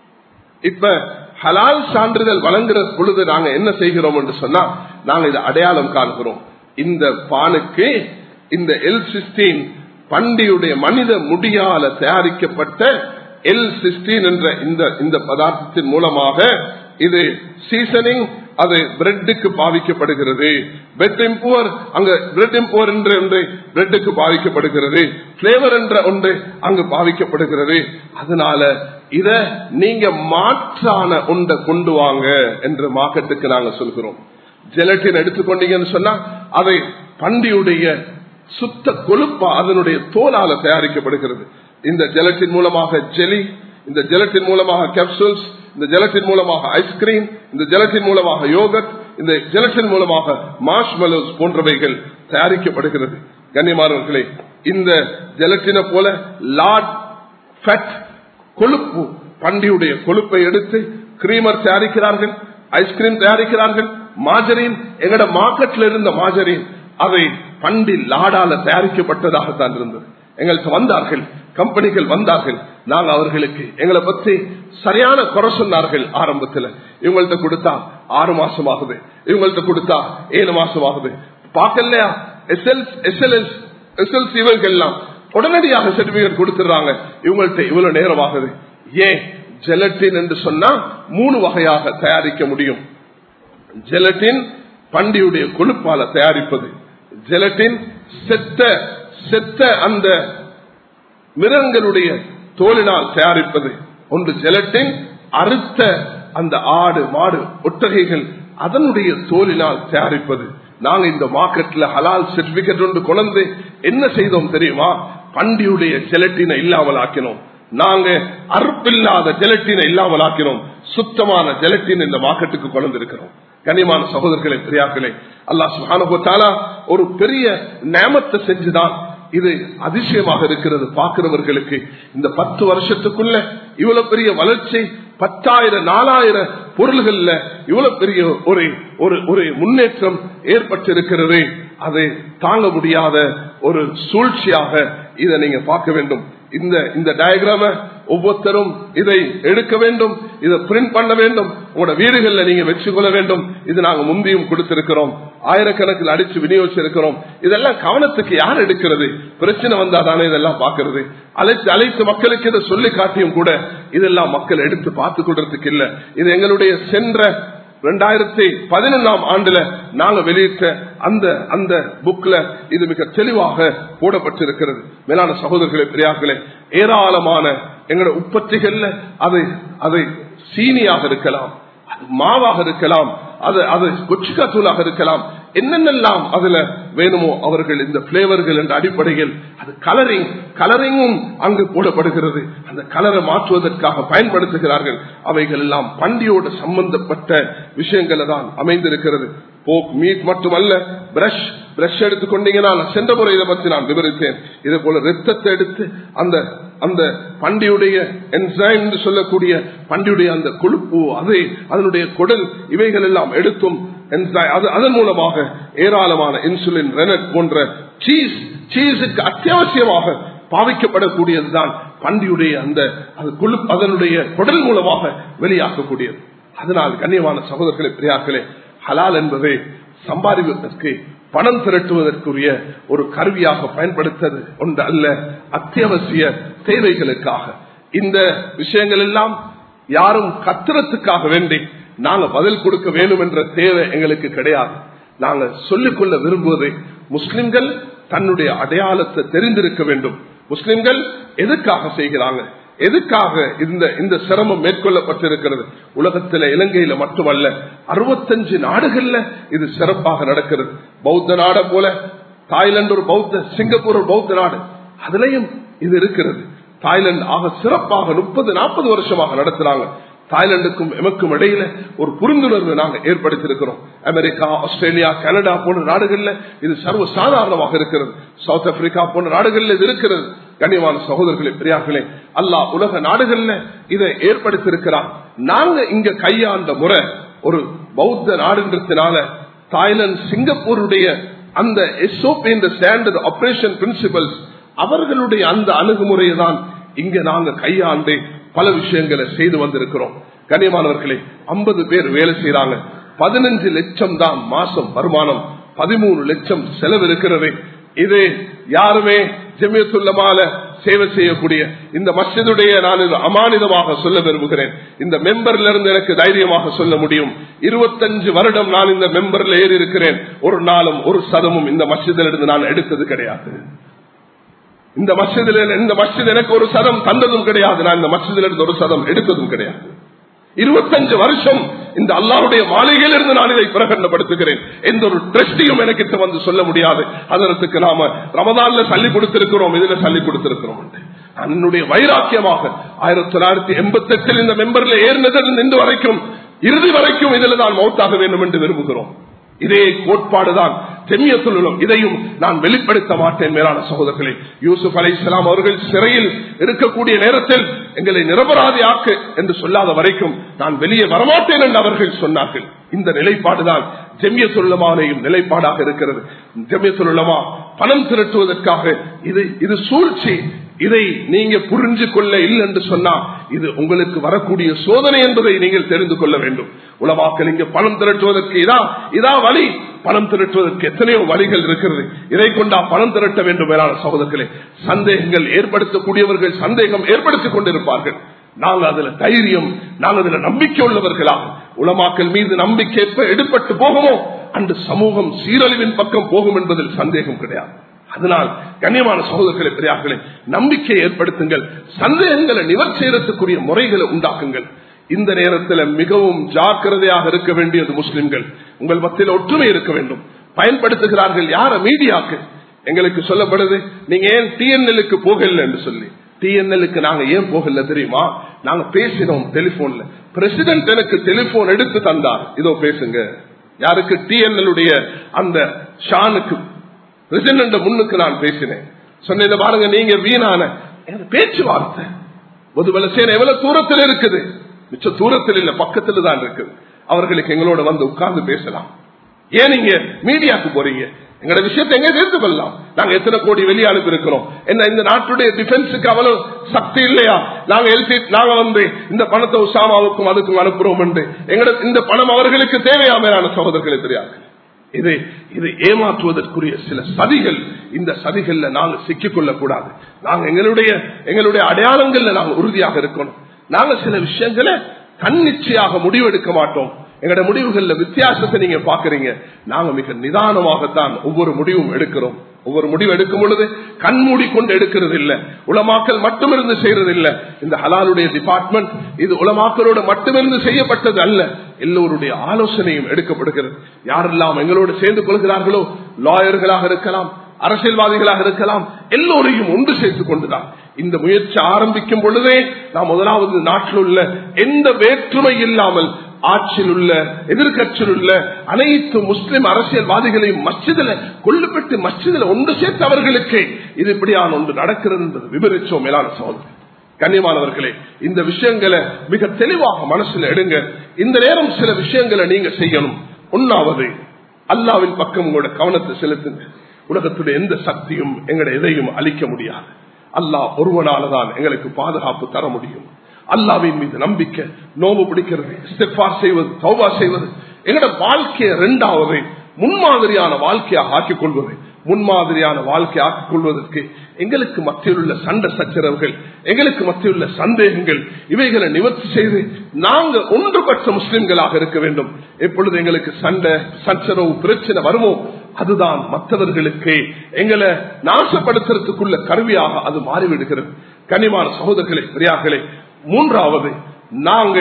இப்ப ஹலால் சான்றிதழ் வழங்குற பொழுது நாங்க என்ன செய்கிறோம் என்று சொன்னா நாங்க இதை அடையாளம் காண்கிறோம் இந்த பானுக்கு இந்த எல் சிக்ஸ்டீன் பண்டியுடைய மனித முடியால தயாரிக்கப்பட்ட எல் சிக்ஸ்டீன் என்ற இந்த இந்த பதார்த்தத்தின் மூலமாக இது சீசனிங் அது பிரெட்டுக்கு பாவிக்கப்படுகிறது பிரெட் இம்புவர் அங்க பிரெட் இம்புவர் என்ற ஒன்று பிரெட்டுக்கு பாவிக்கப்படுகிறது பிளேவர் என்ற ஒன்று அங்கு பாவிக்கப்படுகிறது அதனால இத நீங்க மாற்றான ஒன்றை கொண்டு வாங்க என்று மார்க்கெட்டுக்கு நாங்க சொல்கிறோம் ஜெலட்டின் எடுத்துக்கொண்டீங்கன்னு சொன்னா அதை பண்டியுடைய சுத்த கொழுப்பா அதனுடைய தோலால தயாரிக்கப்படுகிறது இந்த ஜெலட்டின் மூலமாக ஜெலி இந்த ஜெலட்டின் மூலமாக கேப்சூல்ஸ் இந்த ஜலத்தின் மூலமாக ஐஸ்கிரீம் இந்த ஜலத்தின் மூலமாக யோகட் இந்த ஜலத்தின் மூலமாக மாஷ்மலோஸ் போன்றவைகள் தயாரிக்கப்படுகிறது கண்ணியமானவர்களே இந்த ஜலத்தினை போல லாட் ஃபட் கொழுப்பு பண்டியுடைய கொழுப்பை எடுத்து கிரீமர் தயாரிக்கிறார்கள் ஐஸ்கிரீம் தயாரிக்கிறார்கள் மாஜரின் எங்கட மார்க்கெட்ல இருந்த மாஜரின் அதை பண்டி லாடால தயாரிக்கப்பட்டதாகத்தான் இருந்தது எங்களுக்கு வந்தார்கள் கம்பெனிகள் வந்தார்கள் நாங்க அவர்களுக்கு எங்களை பற்றி சரியான குறை சொன்னார்கள் ஆரம்பத்தில் இவங்கள்ட்ட கொடுத்தா ஆறு மாசம் ஆகுது இவங்கள்ட்ட கொடுத்தா ஏழு மாசம் ஆகுது பார்க்கலையா எஸ்எல்எஸ் எஸ்எல்சி இவங்கெல்லாம் உடனடியாக சர்டிபிகேட் கொடுத்துறாங்க இவங்கள்ட்ட இவ்வளவு நேரம் ஆகுது ஏன் ஜெலட்டின் என்று சொன்னா மூணு வகையாக தயாரிக்க முடியும் ஜெலட்டின் பண்டியுடைய கொழுப்பால தயாரிப்பது ஜெலட்டின் செத்த செத்த அந்த மிருகங்களுடைய தோலினால் தயாரிப்பது ஒன்று ஜெலட்டின் அறுத்த அந்த ஆடு மாடு ஒட்டகைகள் அதனுடைய தோலினால் தயாரிப்பது நாங்க இந்த மார்க்கெட்ல ஹலால் சர்டிபிகேட் ஒன்று கொண்டு என்ன செய்தோம் தெரியுமா பண்டியுடைய ஜெலட்டினை இல்லாமல் ஆக்கினோம் நாங்க அறுப்பில்லாத ஜெலட்டினை இல்லாமல் ஆக்கினோம் சுத்தமான ஜெலட்டின் இந்த மார்க்கெட்டுக்கு கொண்டு இருக்கிறோம் கனிமான சகோதரர்களே பெரியாக்களே அல்லா சுகானுபத்தாலா ஒரு பெரிய நேமத்தை செஞ்சுதான் இது அதிசயமாக இருக்கிறது பார்க்கிறவர்களுக்கு இந்த பத்து வருஷத்துக்குள்ள இவ்வளவு பெரிய வளர்ச்சி பத்தாயிரம் நாலாயிரம் பொருள்கள்ல இவ்வளவு பெரிய ஒரு ஒரு ஒரு முன்னேற்றம் ஏற்பட்டிருக்கிறது அதை தாங்க முடியாத ஒரு சூழ்ச்சியாக இதை நீங்க பார்க்க வேண்டும் இந்த இந்த டயக்ராம ஒவ்வொருத்தரும் இதை எடுக்க வேண்டும் இதை பிரிண்ட் பண்ண வேண்டும் உங்களோட வீடுகள்ல நீங்க வச்சுக்கொள்ள வேண்டும் இது நாங்க முந்தியும் கொடுத்திருக்கிறோம் ஆயிரக்கணக்கில் அடிச்சு விநியோகிச்சிருக்கிறோம் இதெல்லாம் கவனத்துக்கு யார் எடுக்கிறது பிரச்சனை வந்தா தானே இதெல்லாம் பாக்குறது அழைத்து அழைத்து மக்களுக்கு இதை சொல்லி காட்டியும் கூட இதெல்லாம் மக்கள் எடுத்து பார்த்து கொள்றதுக்கு இல்ல இது எங்களுடைய சென்ற ரெண்டாயிரத்தி பதினொன்றாம் ஆண்டுல நாங்க வெளியிட்ட அந்த அந்த புக்ல இது மிக தெளிவாக போடப்பட்டிருக்கிறது மேலான சகோதரர்களே பெரியார்களே ஏராளமான எங்களோட உற்பத்திகள்ல அது அதை சீனியாக இருக்கலாம் அது மாவாக இருக்கலாம் அது அது கொச்சிக்கா தூளாக இருக்கலாம் என்னென்னலாம் அதுல வேணுமோ அவர்கள் இந்த பிளேவர்கள் என்ற அடிப்படையில் அது கலரிங் கலரிங்கும் அங்கு போடப்படுகிறது அந்த கலரை மாற்றுவதற்காக பயன்படுத்துகிறார்கள் அவைகள் எல்லாம் பண்டியோடு சம்பந்தப்பட்ட விஷயங்களை தான் அமைந்திருக்கிறது போக் மீட் மட்டுமல்ல பிரஷ் பிரஷ் எடுத்துக்கொண்டீங்கன்னா நான் சென்ற முறை இதை பத்தி நான் விவரித்தேன் இதே போல ரத்தத்தை எடுத்து அந்த அந்த பண்டியுடைய என்சைம் என்று சொல்லக்கூடிய பண்டியுடைய அந்த கொழுப்பு அதை அதனுடைய குடல் இவைகள் எல்லாம் எடுத்தும் enzyme, அது அதன் மூலமாக ஏராளமான இன்சுலின் ரெனட் போன்ற சீஸ் சீஸுக்கு அத்தியாவசியமாக பாவிக்கப்படக்கூடியதுதான் பண்டியுடைய அந்த அது குழு அதனுடைய குடல் மூலமாக வெளியாக்கக்கூடியது அதனால் கண்ணியமான சகோதரர்களே பிரியாக்களே ஹலால் என்பதை சம்பாதிப்பதற்கு பணம் திரட்டுவதற்குரிய ஒரு கருவியாக பயன்படுத்தது ஒன்று அல்ல அத்தியாவசிய தேவைகளுக்காக இந்த விஷயங்கள் எல்லாம் யாரும் கத்திரத்துக்காக வேண்டி நாங்க பதில் கொடுக்க வேண்டும் என்ற தேவை எங்களுக்கு கிடையாது நாங்க சொல்லிக்கொள்ள விரும்புவதை முஸ்லிம்கள் தன்னுடைய அடையாளத்தை தெரிந்திருக்க வேண்டும் முஸ்லிம்கள் எதுக்காக செய்கிறாங்க எதுக்காக இந்த இந்த சிரமம் மேற்கொள்ளப்பட்டிருக்கிறது உலகத்தில இலங்கையில மட்டுமல்ல அறுபத்தஞ்சு நாடுகள்ல இது சிறப்பாக நடக்கிறது பௌத்த நாட போல தாய்லாந்து ஒரு பௌத்த சிங்கப்பூர் ஒரு பௌத்த நாடு அதுலயும் இது இருக்கிறது தாய்லாந்து ஆக சிறப்பாக முப்பது நாற்பது வருஷமாக நடத்துறாங்க தாய்லாந்துக்கும் எமக்கும் இடையில ஒரு புரிந்துணர்வு நாங்க ஏற்படுத்தியிருக்கிறோம் அமெரிக்கா ஆஸ்திரேலியா கனடா போன்ற நாடுகள்ல இது சர்வ சாதாரணமாக இருக்கிறது சவுத் ஆப்பிரிக்கா போன்ற நாடுகள்ல இது இருக்கிறது கண்ணியமான சகோதரர்களே பெரியார்களே அல்லாஹ் உலக நாடுகள்ல இதை ஏற்படுத்தியிருக்கிறார் நாங்க இங்க கையாண்ட முறை ஒரு பௌத்த நாடுன்றதுனால தாய்லாந்து சிங்கப்பூருடைய அந்த எஸ்ஓபி இந்த ஸ்டாண்டர்ட் ஆபரேஷன் பிரின்சிபல்ஸ் அவர்களுடைய அந்த அணுகுமுறையை தான் இங்க நாங்க கையாண்டு பல விஷயங்களை செய்து வந்திருக்கிறோம் கண்ணியமானவர்களே ஐம்பது பேர் வேலை செய்யறாங்க பதினஞ்சு லட்சம் தான் மாசம் வருமானம் பதிமூணு லட்சம் செலவு இருக்கிறது இது யாருமே ஜெமியத்துள்ளமால சேவை செய்யக்கூடிய இந்த மஸ்ஜிதுடைய நான் இது அமானிதமாக சொல்ல விரும்புகிறேன் இந்த மெம்பர்ல இருந்து எனக்கு தைரியமாக சொல்ல முடியும் இருபத்தஞ்சு வருடம் நான் இந்த மெம்பர்ல ஏறி இருக்கிறேன் ஒரு நாளும் ஒரு சதமும் இந்த மஸ்ஜிதில் இருந்து நான் எடுத்தது கிடையாது இந்த மஸ்ஜிதில் இந்த மஸ்ஜித் எனக்கு ஒரு சதம் தந்ததும் கிடையாது நான் இந்த மஸ்ஜிதில் இருந்து ஒரு சதம் எடுத்ததும் கிடையாது இருபத்தஞ்சு வருஷம் இந்த அல்லாவுடைய மாளிகையிலிருந்து நான் இதை பிரகடனப்படுத்துகிறேன் எந்த ஒரு டிரஸ்டியும் எனக்கு வந்து சொல்ல முடியாது அதற்கு நாம ரமதான்ல சல்லி கொடுத்திருக்கிறோம் இதுல சல்லி கொடுத்திருக்கிறோம் என்னுடைய வைராக்கியமாக ஆயிரத்தி தொள்ளாயிரத்தி எண்பத்தி எட்டில் இந்த மெம்பர்ல ஏறினதில் இன்று வரைக்கும் இறுதி வரைக்கும் இதில் நான் மௌத்தாக வேண்டும் என்று விரும்புகிறோம் இதே கோட்பாடுதான் தெமியத்துள்ளும் இதையும் நான் வெளிப்படுத்த மாட்டேன் மேலான சகோதரர்களே யூசுப் அலை இஸ்லாம் அவர்கள் சிறையில் இருக்கக்கூடிய நேரத்தில் எங்களை நிரபராதி ஆக்கு என்று சொல்லாத வரைக்கும் நான் வெளியே வரமாட்டேன் என்று அவர்கள் சொன்னார்கள் இந்த நிலைப்பாடுதான் ஜெமியத்துள்ளமானையும் நிலைப்பாடாக இருக்கிறது ஜெமியத்துள்ளமா பணம் திரட்டுவதற்காக இது இது சூழ்ச்சி இதை நீங்க புரிஞ்சு கொள்ள இல்லை என்று சொன்னா இது உங்களுக்கு வரக்கூடிய சோதனை என்பதை நீங்கள் தெரிந்து கொள்ள வேண்டும் உலமாக்கள் இங்க பணம் திரட்டுவதற்கு இதா இதா வழி பணம் திரட்டுவதற்கு எத்தனையோ வழிகள் இருக்கிறது இதை கொண்டா பணம் திரட்ட வேண்டும் மேலான சகோதரர்களே சந்தேகங்கள் ஏற்படுத்தக்கூடியவர்கள் சந்தேகம் ஏற்படுத்திக் கொண்டிருப்பார்கள் நாங்கள் அதுல தைரியம் நாங்கள் அதுல நம்பிக்கை உள்ளவர்களாக உலமாக்கல் மீது நம்பிக்கை எப்ப எடுப்பட்டு போகுமோ அன்று சமூகம் சீரழிவின் பக்கம் போகும் என்பதில் சந்தேகம் கிடையாது அதனால் கண்ணியமான சகோதரர்களை பெரியார்களே நம்பிக்கை ஏற்படுத்துங்கள் சந்தேகங்களை நிவர் செய்யறதுக்குரிய முறைகளை உண்டாக்குங்கள் இந்த நேரத்தில் மிகவும் ஜாக்கிரதையாக இருக்க வேண்டியது முஸ்லிம்கள் உங்கள் மத்தியில் ஒற்றுமை இருக்க வேண்டும் பயன்படுத்துகிறார்கள் யார மீடியாக்கு எங்களுக்கு சொல்லப்படுது நீங்க ஏன் டிஎன்எல்லுக்கு போகல என்று சொல்லி டிஎன்எல்லுக்கு நாங்க ஏன் போகல தெரியுமா நாங்க பேசினோம் டெலிபோன்ல பிரசிடென்ட் எனக்கு டெலிபோன் எடுத்து தந்தார் இதோ பேசுங்க யாருக்கு டிஎன்எல் உடைய அந்த ஷானுக்கு பிரசிடென்ட் முன்னுக்கு நான் பேசினேன் சொன்ன பாருங்க நீங்க வீணான பேச்சுவார்த்தை முதுபல சேனை எவ்வளவு தூரத்தில் இருக்குது மிச்ச தூரத்தில் இல்ல பக்கத்துல தான் இருக்குது அவர்களுக்கு எங்களோட வந்து உட்கார்ந்து பேசலாம் ஏன் நீங்க மீடியாக்கு போறீங்க எங்களோட விஷயத்தை எங்க தெரிந்து கொள்ளலாம் நாங்க எத்தனை கோடி வெளியே அனுப்பி இருக்கிறோம் என்ன இந்த நாட்டுடைய டிஃபென்ஸுக்கு அவ்வளவு சக்தி இல்லையா நாங்க எல்சி நாங்க வந்து இந்த பணத்தை உசாமாவுக்கும் அதுக்கும் அனுப்புறோம் என்று எங்களோட இந்த பணம் அவர்களுக்கு தேவையாமையான சகோதரர்களை தெரியாது இது இது ஏமாற்றுவதற்குரிய சில சதிகள் இந்த சதிகள்ல நாங்க சிக்கிக் கொள்ளக்கூடாது நாங்க எங்களுடைய எங்களுடைய அடையாளங்கள்ல நாங்க உறுதியாக இருக்கணும் நாங்க சில விஷயங்களை தன்னிச்சையாக முடிவெடுக்க மாட்டோம் எங்களோட முடிவுகள்ல வித்தியாசத்தை நீங்க பாக்குறீங்க நாங்க மிக நிதானமாகத்தான் ஒவ்வொரு முடிவும் எடுக்கிறோம் ஒவ்வொரு முடிவு எடுக்கும் பொழுது கண் மூடிக்கொண்டு எடுக்கிறது இல்ல உலமாக்கல் மட்டுமிருந்து செய்யறது இல்ல இந்த ஹலாலுடைய டிபார்ட்மெண்ட் இது உலமாக்களோடு மட்டுமிருந்து செய்யப்பட்டது அல்ல எல்லோருடைய ஆலோசனையும் எடுக்கப்படுகிறது யாரெல்லாம் எங்களோடு சேர்ந்து கொள்கிறார்களோ லாயர்களாக இருக்கலாம் அரசியல்வாதிகளாக இருக்கலாம் எல்லோரையும் ஒன்று சேர்த்துக் கொண்டுதான் இந்த முயற்சி ஆரம்பிக்கும் பொழுதே நாம் முதலாவது நாட்டில் உள்ள எந்த வேற்றுமை இல்லாமல் ஆட்சியில் உள்ள எதிர்கட்சியில் உள்ள அனைத்து முஸ்லிம் அரசியல்வாதிகளையும் மஸ்ஜிதில் கொள்ளுப்பட்டு மஸ்ஜிதில் ஒன்று சேர்த்து அவர்களுக்கு இது இப்படியான ஒன்று நடக்கிறது என்பது விவரிச்சோம் மேலான சோதனை கண்ணியமானவர்களே இந்த விஷயங்களை மிக தெளிவாக மனசுல எடுங்க இந்த நேரம் சில விஷயங்களை நீங்க செய்யணும் ஒன்னாவது அல்லாவின் பக்கம் உங்களோட கவனத்தை செலுத்துங்க உலகத்துடைய எந்த சக்தியும் எங்களை எதையும் அழிக்க முடியாது அல்லாஹ் ஒருவனாலதான் எங்களுக்கு பாதுகாப்பு தர முடியும் அல்லாவின் மீது நம்பிக்கை நோவு பிடிக்கிறது இஸ்திஃபார் செய்வது தௌபா செய்வது எங்களோட வாழ்க்கையை இரண்டாவது முன்மாதிரியான வாழ்க்கையாக ஆக்கிக் கொள்வது முன்மாதிரியான வாழ்க்கை ஆக்கிக் கொள்வதற்கு எங்களுக்கு மத்தியில் உள்ள சண்டை சச்சரவுகள் எங்களுக்கு மத்தியில் உள்ள சந்தேகங்கள் இவைகளை நிவர்த்தி செய்து நாங்க ஒன்றுபட்ட முஸ்லிம்களாக இருக்க வேண்டும் எப்பொழுது எங்களுக்கு சண்டை சச்சரவு பிரச்சனை வருமோ அதுதான் மற்றவர்களுக்கு எங்களை நாசப்படுத்துறதுக்குள்ள கருவியாக அது மாறிவிடுகிறது கனிமான சகோதரர்களே பெரியார்களே மூன்றாவது நாங்க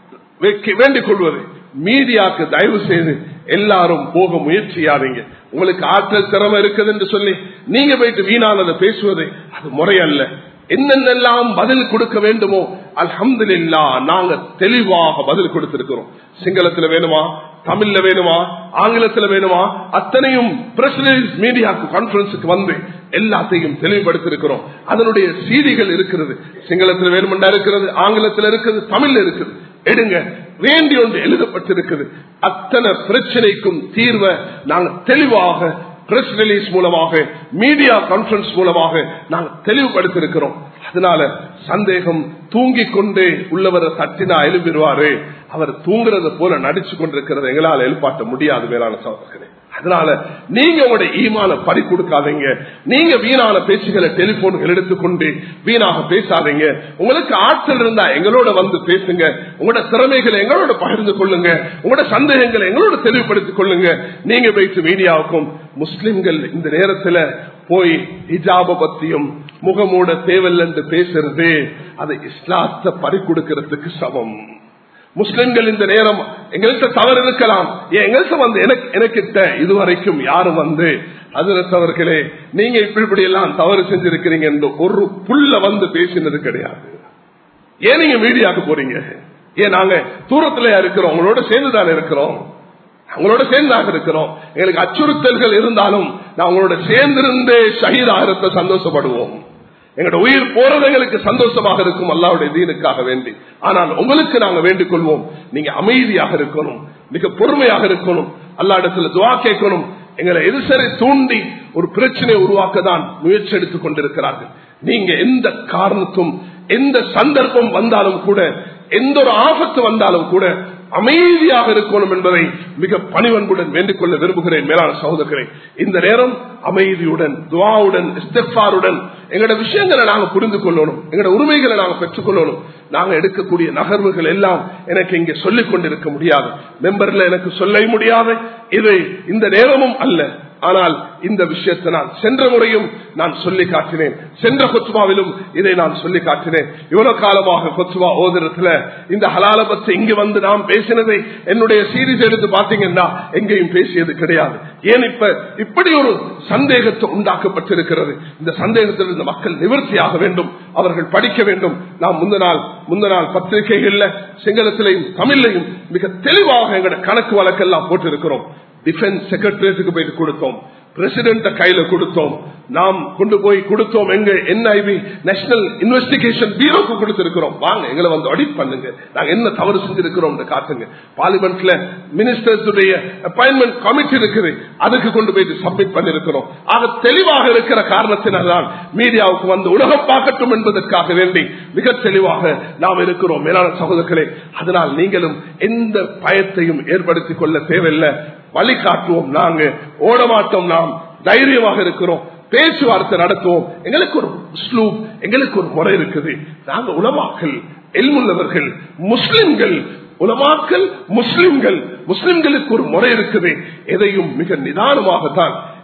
வேண்டிக் கொள்வது மீடியாக்கு தயவு செய்து எல்லாரும் போக முயற்சியாதீங்க உங்களுக்கு ஆற்றல் திறமை இருக்குது என்று சொல்லி நீங்க போயிட்டு வீணானதை பேசுவது அது முறையல்ல என்னென்னலாம் பதில் கொடுக்க வேண்டுமோ அல்ஹம்து இல்லா நாங்க தெளிவாக பதில் கொடுத்திருக்கிறோம் சிங்களத்துல வேணுமா தமிழ்ல வேணுமா ஆங்கிலத்துல வேணுமா அத்தனையும் பிரசிடன்ஸ் மீடியாக்கு கான்பரன்ஸுக்கு வந்து எல்லாத்தையும் தெளிவுபடுத்திருக்கிறோம் அதனுடைய செய்திகள் இருக்கிறது சிங்களத்தில் வேணுமெண்டா இருக்கிறது ஆங்கிலத்தில் இருக்கிறது தமிழ்ல இருக்குது எடுங்க வேண்டி ஒன்று எழுதப்பட்டிருக்குது அத்தனை பிரச்சனைக்கும் தீர்வை நாங்கள் தெளிவாக பிரஸ் ரிலீஸ் மூலமாக மீடியா கான்பரன்ஸ் மூலமாக நாங்கள் தெளிவுபடுத்திருக்கிறோம் அதனால சந்தேகம் தூங்கிக் கொண்டே உள்ளவரை தட்டினா எழுப்பிடுவாரு அவர் தூங்குறத போல நடிச்சு கொண்டிருக்கிறத எங்களால் எழுப்பாட்ட முடியாது மேலான சகோதரர்களே அதனால நீங்க உங்களுடைய ஈமான பறி கொடுக்காதீங்க நீங்க வீணான பேச்சுகளை டெலிபோன்கள் எடுத்துக்கொண்டு வீணாக பேசாதீங்க உங்களுக்கு ஆற்றல் இருந்தா எங்களோட வந்து பேசுங்க உங்களோட திறமைகளை எங்களோட பகிர்ந்து கொள்ளுங்க உங்களோட சந்தேகங்களை எங்களோட தெளிவுபடுத்திக் கொள்ளுங்க நீங்க போயிட்டு மீடியாவுக்கும் முஸ்லிம்கள் இந்த நேரத்துல போய் ஹிஜாப பத்தியும் முகமூட தேவல் என்று பேசுறது அது இஸ்லாத்தை பறி கொடுக்கிறதுக்கு சமம் முஸ்லிம்கள் இந்த நேரம் எங்கள்கிட்ட தவறு இருக்கலாம் எங்கள்கிட்ட வந்து எனக்கிட்ட இதுவரைக்கும் யாரும் வந்து அதிரத்தவர்களே நீங்க இப்படி இப்படி எல்லாம் தவறு செஞ்சிருக்கிறீங்க என்று ஒரு புள்ள வந்து பேசினது கிடையாது ஏன் நீங்க மீடியாக்கு போறீங்க ஏன் நாங்க தூரத்துல இருக்கிறோம் உங்களோட சேர்ந்துதான் இருக்கிறோம் அவங்களோட சேர்ந்தாக இருக்கிறோம் எங்களுக்கு அச்சுறுத்தல்கள் இருந்தாலும் நான் உங்களோட சேர்ந்திருந்தே ஷஹீதாகிறத சந்தோஷப்படுவோம் எங்களோட உயிர் போறது எங்களுக்கு சந்தோஷமாக இருக்கும் அல்லாவுடைய தீனுக்காக வேண்டி ஆனால் உங்களுக்கு நாங்க வேண்டிக் கொள்வோம் நீங்க அமைதியாக இருக்கணும் மிக பொறுமையாக இருக்கணும் அல்லா இடத்துல துவா கேட்கணும் எங்களை எதிர்சரை தூண்டி ஒரு பிரச்சனையை உருவாக்க தான் முயற்சி எடுத்துக் கொண்டிருக்கிறார்கள் நீங்க எந்த காரணத்தும் எந்த சந்தர்ப்பம் வந்தாலும் கூட எந்த ஒரு ஆபத்து வந்தாலும் கூட அமைதியாக இருக்கணும் என்பதை மிக பணிவன்புடன் வேண்டிக் கொள்ள விரும்புகிறேன் மேலான சகோதரரை இந்த நேரம் அமைதியுடன் துவாவுடன் இஸ்தெஃபாருடன் எங்களோட விஷயங்களை நாங்க புரிந்து கொள்ளணும் எங்களோட உரிமைகளை நாங்க பெற்றுக்கொள்ளணும் நாங்க எடுக்கக்கூடிய நகர்வுகள் எல்லாம் எனக்கு இங்க சொல்லிக் கொண்டிருக்க முடியாது மெம்பர்ல எனக்கு சொல்ல முடியாது இதை இந்த நேரமும் அல்ல ஆனால் இந்த விஷயத்தை நான் சென்ற முறையும் நான் சொல்லி காட்டினேன் சென்ற கொத்துவாவிலும் இதை நான் சொல்லி காட்டினேன் இவ்வளவு காலமாக கொத்துவா ஓதுறதுல இந்த ஹலால பத்தி இங்கு வந்து நாம் பேசினதை என்னுடைய சீரீஸ் எடுத்து பாத்தீங்கன்னா எங்கேயும் பேசியது கிடையாது ஏன் இப்ப இப்படி ஒரு சந்தேகத்தை உண்டாக்கப்பட்டிருக்கிறது இந்த சந்தேகத்தில் இந்த மக்கள் நிவர்த்தியாக வேண்டும் அவர்கள் படிக்க வேண்டும் நாம் முந்த நாள் முந்த நாள் பத்திரிகைகள்ல சிங்களத்திலையும் தமிழ்லையும் மிக தெளிவாக எங்களோட கணக்கு வழக்கெல்லாம் போட்டிருக்கிறோம் டிஃபென்ஸ் செக்ரட்டரியேட்டுக்கு போயிட்டு கொடுத்தோம் பிரசிடென்ட கையில கொடுத்தோம் நாம் கொண்டு போய் கொடுத்தோம் எங்க என்ஐபி நேஷனல் இன்வெஸ்டிகேஷன் பீரோக்கு கொடுத்திருக்கிறோம் வாங்க எங்களை வந்து ஆடிட் பண்ணுங்க நாங்க என்ன தவறு செஞ்சிருக்கிறோம் காட்டுங்க பார்லிமெண்ட்ல மினிஸ்டர்ஸ் அப்பாயின்மெண்ட் கமிட்டி இருக்குது அதுக்கு கொண்டு போய் சப்மிட் பண்ணிருக்கிறோம் ஆக தெளிவாக இருக்கிற காரணத்தினால்தான் மீடியாவுக்கு வந்து உலகம் பார்க்கட்டும் என்பதற்காக வேண்டி மிக தெளிவாக நாம் இருக்கிறோம் மேலான சகோதரர்களே அதனால் நீங்களும் எந்த பயத்தையும் ஏற்படுத்திக் கொள்ள தேவையில்லை வழிகாட்டுவோம் நாங்க ஓடமாட்டோம் நாம் தைரியமாக இருக்கிறோம் பேச்சுவார்த்தை நடத்துவோம் எங்களுக்கு ஒரு ஸ்லூப் எங்களுக்கு ஒரு முறை இருக்குது நாங்க உலமாக்கள் எல்முள்ளவர்கள் முஸ்லிம்கள் உலமாக்கள் முஸ்லிம்கள் முஸ்லிம்களுக்கு ஒரு முறை இருக்குது எதையும் மிக நிதானமாகத்தான்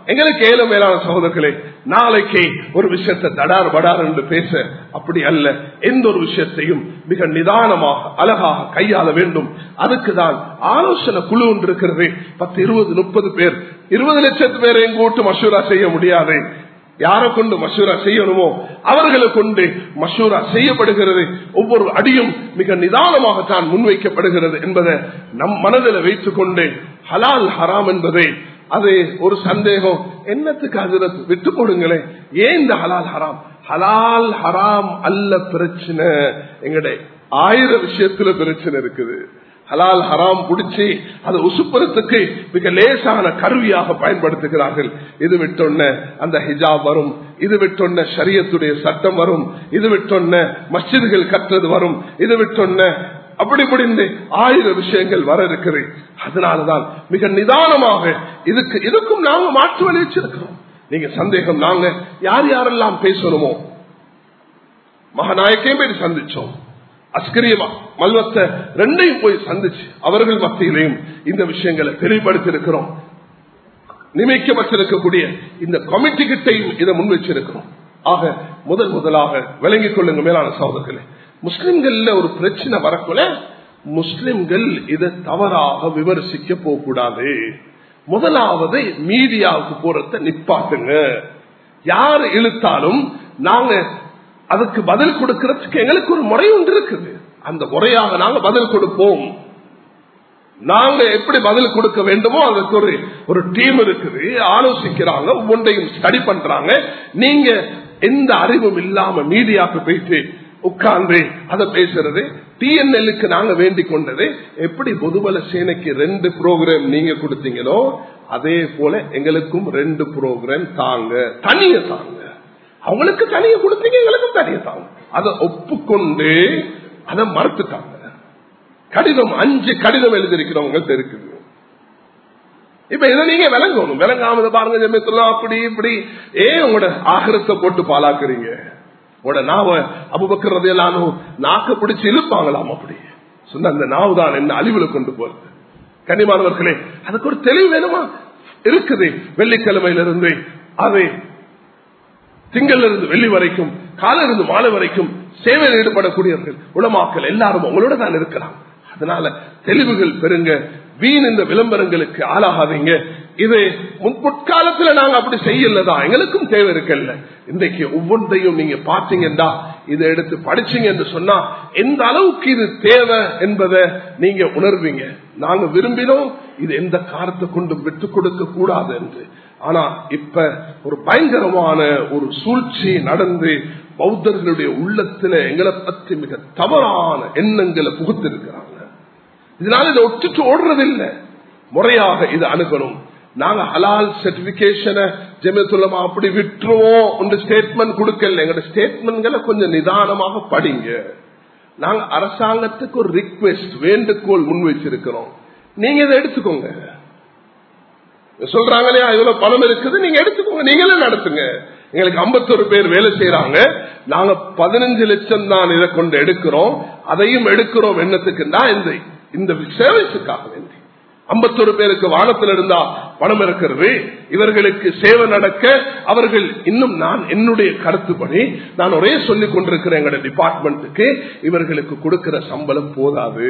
எங்களுக்கு ஏழு மேலான சகோதரர்களே நாளைக்கு ஒரு விஷயத்தை தடார் படார் என்று பேச அப்படி அல்ல எந்த ஒரு விஷயத்தையும் மிக நிதானமாக அழகாக கையாள வேண்டும் அதுக்கு தான் ஆலோசனை குழு ஒன்று இருக்கிறது பத்து இருபது முப்பது பேர் இருபது லட்சத்து பேரையும் கூட்டு மசூரா செய்ய முடியாது யாரை கொண்டு மசூரா செய்யணுமோ அவர்களை கொண்டு மசூரா செய்யப்படுகிறது ஒவ்வொரு அடியும் மிக நிதானமாகத்தான் முன்வைக்கப்படுகிறது என்பதை நம் மனதில் வைத்துக் கொண்டு ஹலால் ஹராம் என்பதை அது ஒரு சந்தேகம் என்னத்துக்கு அதில் விட்டு போடுங்களேன் ஏன் இந்த ஹலால் ஹராம் ஹலால் ஹராம் அல்ல பிரச்சனை எங்கடைய ஆயிரம் விஷயத்துல பிரச்சனை இருக்குது ஹலால் ஹராம் பிடிச்சி அதை உசுப்புறத்துக்கு மிக லேசான கருவியாக பயன்படுத்துகிறார்கள் இது விட்டொன்ன அந்த ஹிஜாப் வரும் இது விட்டொன்ன ஷரியத்துடைய சட்டம் வரும் இது விட்டொன்ன மஸ்ஜிதுகள் கற்றது வரும் இது விட்டொன்ன அப்படி முடிந்து ஆயிரம் விஷயங்கள் வர இருக்குது அதனாலதான் மிக நிதானமாக இதுக்கு இதுக்கும் நாங்க மாற்று வழி வச்சிருக்கிறோம் நீங்க சந்தேகம் நாங்க யார் யாரெல்லாம் பேசணுமோ மகநாயக்கையும் போய் சந்திச்சோம் அஸ்கரிய மல்வத்தை ரெண்டையும் போய் சந்திச்சு அவர்கள் மத்தியிலையும் இந்த விஷயங்களை தெளிவுபடுத்தி இருக்கிறோம் நியமிக்கப்பட்டிருக்கக்கூடிய இந்த கமிட்டி கிட்டையும் இதை முன் வச்சிருக்கிறோம் ஆக முதல் முதலாக விளங்கிக் கொள்ளுங்க மேலான சகோதரர்களே முஸ்லிம்கள்ல ஒரு பிரச்சனை வரக்குள்ள முஸ்லிம்கள் இதை தவறாக விமர்சிக்க போகக்கூடாது முதலாவது மீடியாவுக்கு போறத நிப்பாட்டுங்க யார் இழுத்தாலும் நாங்க அதுக்கு பதில் கொடுக்கறதுக்கு எங்களுக்கு ஒரு முறை ஒன்று இருக்குது அந்த முறையாக நாங்க பதில் கொடுப்போம் நாங்க எப்படி பதில் கொடுக்க வேண்டுமோ அதுக்கு ஒரு ஒரு டீம் இருக்குது ஆலோசிக்கிறாங்க ஒவ்வொன்றையும் ஸ்டடி பண்றாங்க நீங்க எந்த அறிவும் இல்லாம மீடியாவுக்கு போயிட்டு உட்கார்ந்து அதை பேசுறது டிஎன்எல்லுக்கு நாங்க வேண்டிக் கொண்டது எப்படி பொதுபல சேனைக்கு ரெண்டு ப்ரோக்ராம் நீங்க கொடுத்தீங்களோ அதே போல எங்களுக்கும் ரெண்டு ப்ரோக்ராம் தாங்க தனிய தாங்க அவங்களுக்கு தனிய கொடுத்தீங்க எங்களுக்கும் தனிய தாங்க அதை ஒப்புக்கொண்டு அதை மறுத்துட்டாங்க கடிதம் அஞ்சு கடிதம் எழுதிருக்கிறவங்க இருக்குது இப்ப இதை நீங்க விளங்கணும் விளங்காம பாருங்க ஜெமியத்துல அப்படி இப்படி ஏன் உங்களோட ஆகிரத்தை போட்டு பாலாக்குறீங்க உங்களோட நாவ அபுபக்கிறது எல்லாரும் நாக்க பிடிச்சு இழுப்பாங்களாம் அப்படி சொன்ன அந்த நாவு தான் என்ன அழிவுல கொண்டு போறது கனிமானவர்களே அதுக்கு ஒரு தெளிவு வேணுமா இருக்குது வெள்ளிக்கிழமையிலிருந்து அது திங்கள் இருந்து வெள்ளி வரைக்கும் கால இருந்து மாலை வரைக்கும் சேவையில் ஈடுபடக்கூடியவர்கள் உளமாக்கல் எல்லாரும் உங்களோட தான் இருக்கலாம் அதனால தெளிவுகள் பெறுங்க வீண் இந்த விளம்பரங்களுக்கு ஆளாகாதீங்க இது முற்காலத்துல நாங்க அப்படி செய்யலதான் எங்களுக்கும் தேவை இருக்கல்ல இன்றைக்கு ஒவ்வொன்றையும் நீங்க பார்த்தீங்கன்னா இதை எடுத்து படிச்சீங்க என்று சொன்னா எந்த அளவுக்கு இது தேவை என்பதை நீங்க உணர்வீங்க நாங்க விரும்பினோம் இது எந்த காரத்தை கொண்டு விட்டு கொடுக்க கூடாது என்று ஆனா இப்ப ஒரு பயங்கரமான ஒரு சூழ்ச்சி நடந்து பௌத்தர்களுடைய உள்ளத்துல எங்களை பற்றி மிக தவறான எண்ணங்களை புகுத்திருக்கிறாங்க இதனால இதை ஒட்டுட்டு ஓடுறதில்லை முறையாக இது அணுகணும் நாங்க ஹலால் சர்டிபிகேஷனை ஜெமியத்துள்ளமா அப்படி விட்டுருவோம் உங்க ஸ்டேட்மெண்ட் கொடுக்கல எங்க ஸ்டேட்மெண்ட்களை கொஞ்சம் நிதானமாக படிங்க நாங்க அரசாங்கத்துக்கு ஒரு ரிக்வெஸ்ட் வேண்டுகோள் முன் வச்சிருக்கிறோம் நீங்க இதை எடுத்துக்கோங்க சொல்றாங்க இல்லையா இவ்வளவு பணம் இருக்குது நீங்க எடுத்துக்கோங்க நீங்களே நடத்துங்க எங்களுக்கு ஐம்பத்தொரு பேர் வேலை செய்யறாங்க நாங்க பதினஞ்சு லட்சம் தான் இதை கொண்டு எடுக்கிறோம் அதையும் எடுக்கிறோம் என்னத்துக்குன்னா இந்த இந்த சேவைஸுக்காக வேண்டி ஐம்பத்தொரு பேருக்கு வானத்தில் இருந்தா பணம் இருக்கிறது இவர்களுக்கு சேவை நடக்க அவர்கள் இன்னும் நான் என்னுடைய கருத்துப்படி நான் ஒரே சொல்லிக் கொண்டிருக்கிறேன் எங்களுடைய டிபார்ட்மெண்ட்டுக்கு இவர்களுக்கு கொடுக்கிற சம்பளம் போதாது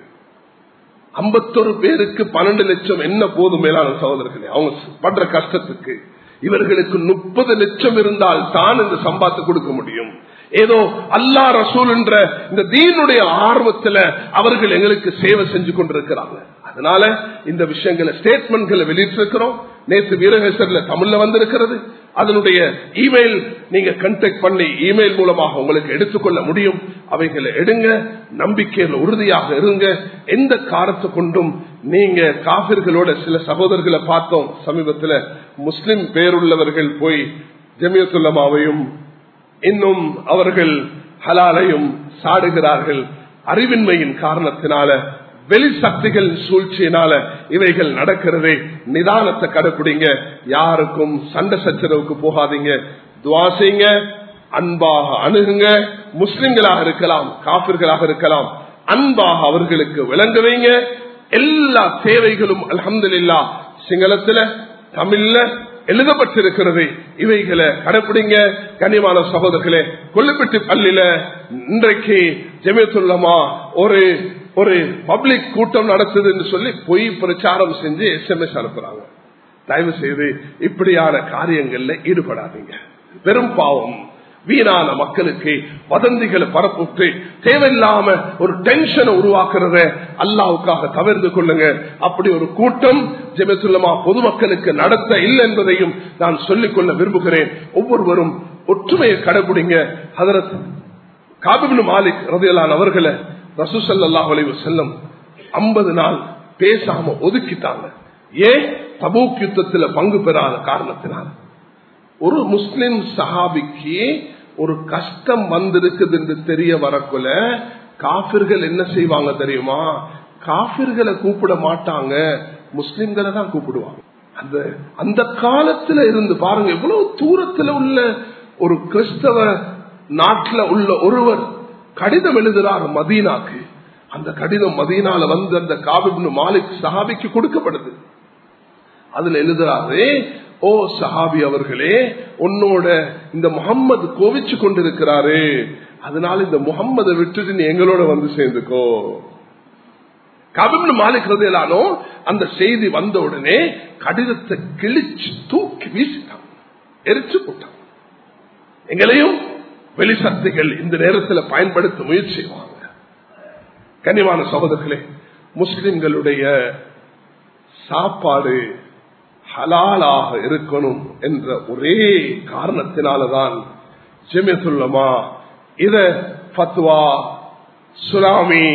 ஐம்பத்தொரு பேருக்கு பன்னெண்டு லட்சம் என்ன போதும் மேலான சகோதரர்களே அவங்க படுற கஷ்டத்துக்கு இவர்களுக்கு முப்பது லட்சம் இருந்தால் தான் இந்த சம்பாத்து கொடுக்க முடியும் ஏதோ அல்லா ரசூல் என்ற இந்த தீனுடைய ஆர்வத்துல அவர்கள் எங்களுக்கு சேவை செஞ்சு கொண்டிருக்கிறாங்க அதனால இந்த விஷயங்களை ஸ்டேட்மெண்ட்களை வெளியிட்டிருக்கிறோம் நேற்று வீரகேசர்ல தமிழ்ல வந்திருக்கிறது அதனுடைய இமெயில் நீங்க கண்டெக்ட் பண்ணி இமெயில் மூலமாக உங்களுக்கு எடுத்துக்கொள்ள முடியும் அவைகளை எடுங்க நம்பிக்கையில் உறுதியாக இருங்க எந்த காரத்தை கொண்டும் நீங்க காபிர்களோட சில சகோதரர்களை பார்த்தோம் சமீபத்தில் முஸ்லிம் பேருள்ளவர்கள் போய் ஜமியத்துல்லமாவையும் இன்னும் அவர்கள் ஹலாலையும் சாடுகிறார்கள் அறிவின்மையின் காரணத்தினால வெளி சக்திகள் சூழ்ச்சியினால இவைகள் நடக்கிறதே நிதானத்தை கடைப்பிடிங்க யாருக்கும் சண்டை சச்சரவுக்கு போகாதீங்க துவாசிங்க அன்பாக அணுகுங்க முஸ்லிம்களாக இருக்கலாம் காபிர்களாக இருக்கலாம் அன்பாக அவர்களுக்கு விளங்க வைங்க எல்லா தேவைகளும் அலமதுல்லா சிங்களத்துல தமிழ்ல எழுதப்பட்டிருக்கிறது இவைகளை கடைப்பிடிங்க கனிமான சகோதரர்களே கொல்லுப்பட்டி பள்ளியில இன்றைக்கு ஜெமியத்துள்ளமா ஒரு ஒரு பப்ளிக் கூட்டம் நடத்துதுன்னு சொல்லி பொய் பிரச்சாரம் செஞ்சு எஸ்எம்எஸ் அனுப்புறாங்க தயவு செய்து இப்படியான காரியங்கள்ல ஈடுபடாதீங்க பெரும் பாவம் வீணான மக்களுக்கு வதந்திகளை பரப்புட்டு தேவையில்லாம ஒரு டென்ஷனை உருவாக்குறத அல்லாவுக்காக தவிர்த்து கொள்ளுங்க அப்படி ஒரு கூட்டம் ஜெபசுல்லமா பொதுமக்களுக்கு நடத்த இல்லை என்பதையும் நான் சொல்லிக்கொள்ள விரும்புகிறேன் ஒவ்வொருவரும் ஒற்றுமையை கடைபிடிங்க அதற்கு காபிபின் மாலிக் ரதையலான் அவர்களை ரசூசல்லாஹ் அலைவு செல்லம் ஐம்பது நாள் பேசாம ஒதுக்கிட்டாங்க ஏன் தபூக் யுத்தத்தில் பங்கு பெறாத காரணத்தினால் ஒரு முஸ்லிம் சஹாபிக்கு ஒரு கஷ்டம் வந்திருக்குது என்று தெரிய வரக்குள்ள காபிர்கள் என்ன செய்வாங்க தெரியுமா காபிர்களை கூப்பிட மாட்டாங்க முஸ்லிம்களை தான் கூப்பிடுவாங்க அந்த அந்த காலத்துல இருந்து பாருங்க எவ்வளவு தூரத்துல உள்ள ஒரு கிறிஸ்தவ நாட்டில் உள்ள ஒருவர் கடிதம் எழுதுறார் மதீனாக்கு அந்த கடிதம் மதீனால வந்து அந்த காபிப்னு மாலிக் சஹாபிக்கு கொடுக்கப்படுது அதுல எழுதுறாரு ஓ சஹாபி அவர்களே உன்னோட இந்த முகம்மது கோவிச்சு கொண்டிருக்கிறாரு அதனால இந்த முகம்மதை விட்டுட்டு நீ எங்களோட வந்து சேர்ந்துக்கோ கபிப்னு மாலிக் ரதையிலானோ அந்த செய்தி வந்த உடனே கடிதத்தை கிழிச்சு தூக்கி வீசிட்டான் எரிச்சு போட்டான் எங்களையும் வெளிசக்திகள் இந்த நேரத்தில் பயன்படுத்த முயற்சி செய்வாங்க கனிவான சகோதரர்களே முஸ்லிம்களுடைய சாப்பாடு ஹலாலாக இருக்கணும் என்ற ஒரே காரணத்தினாலதான் ஜெமியத்துள்ளமா இத பத்வா சுனாமி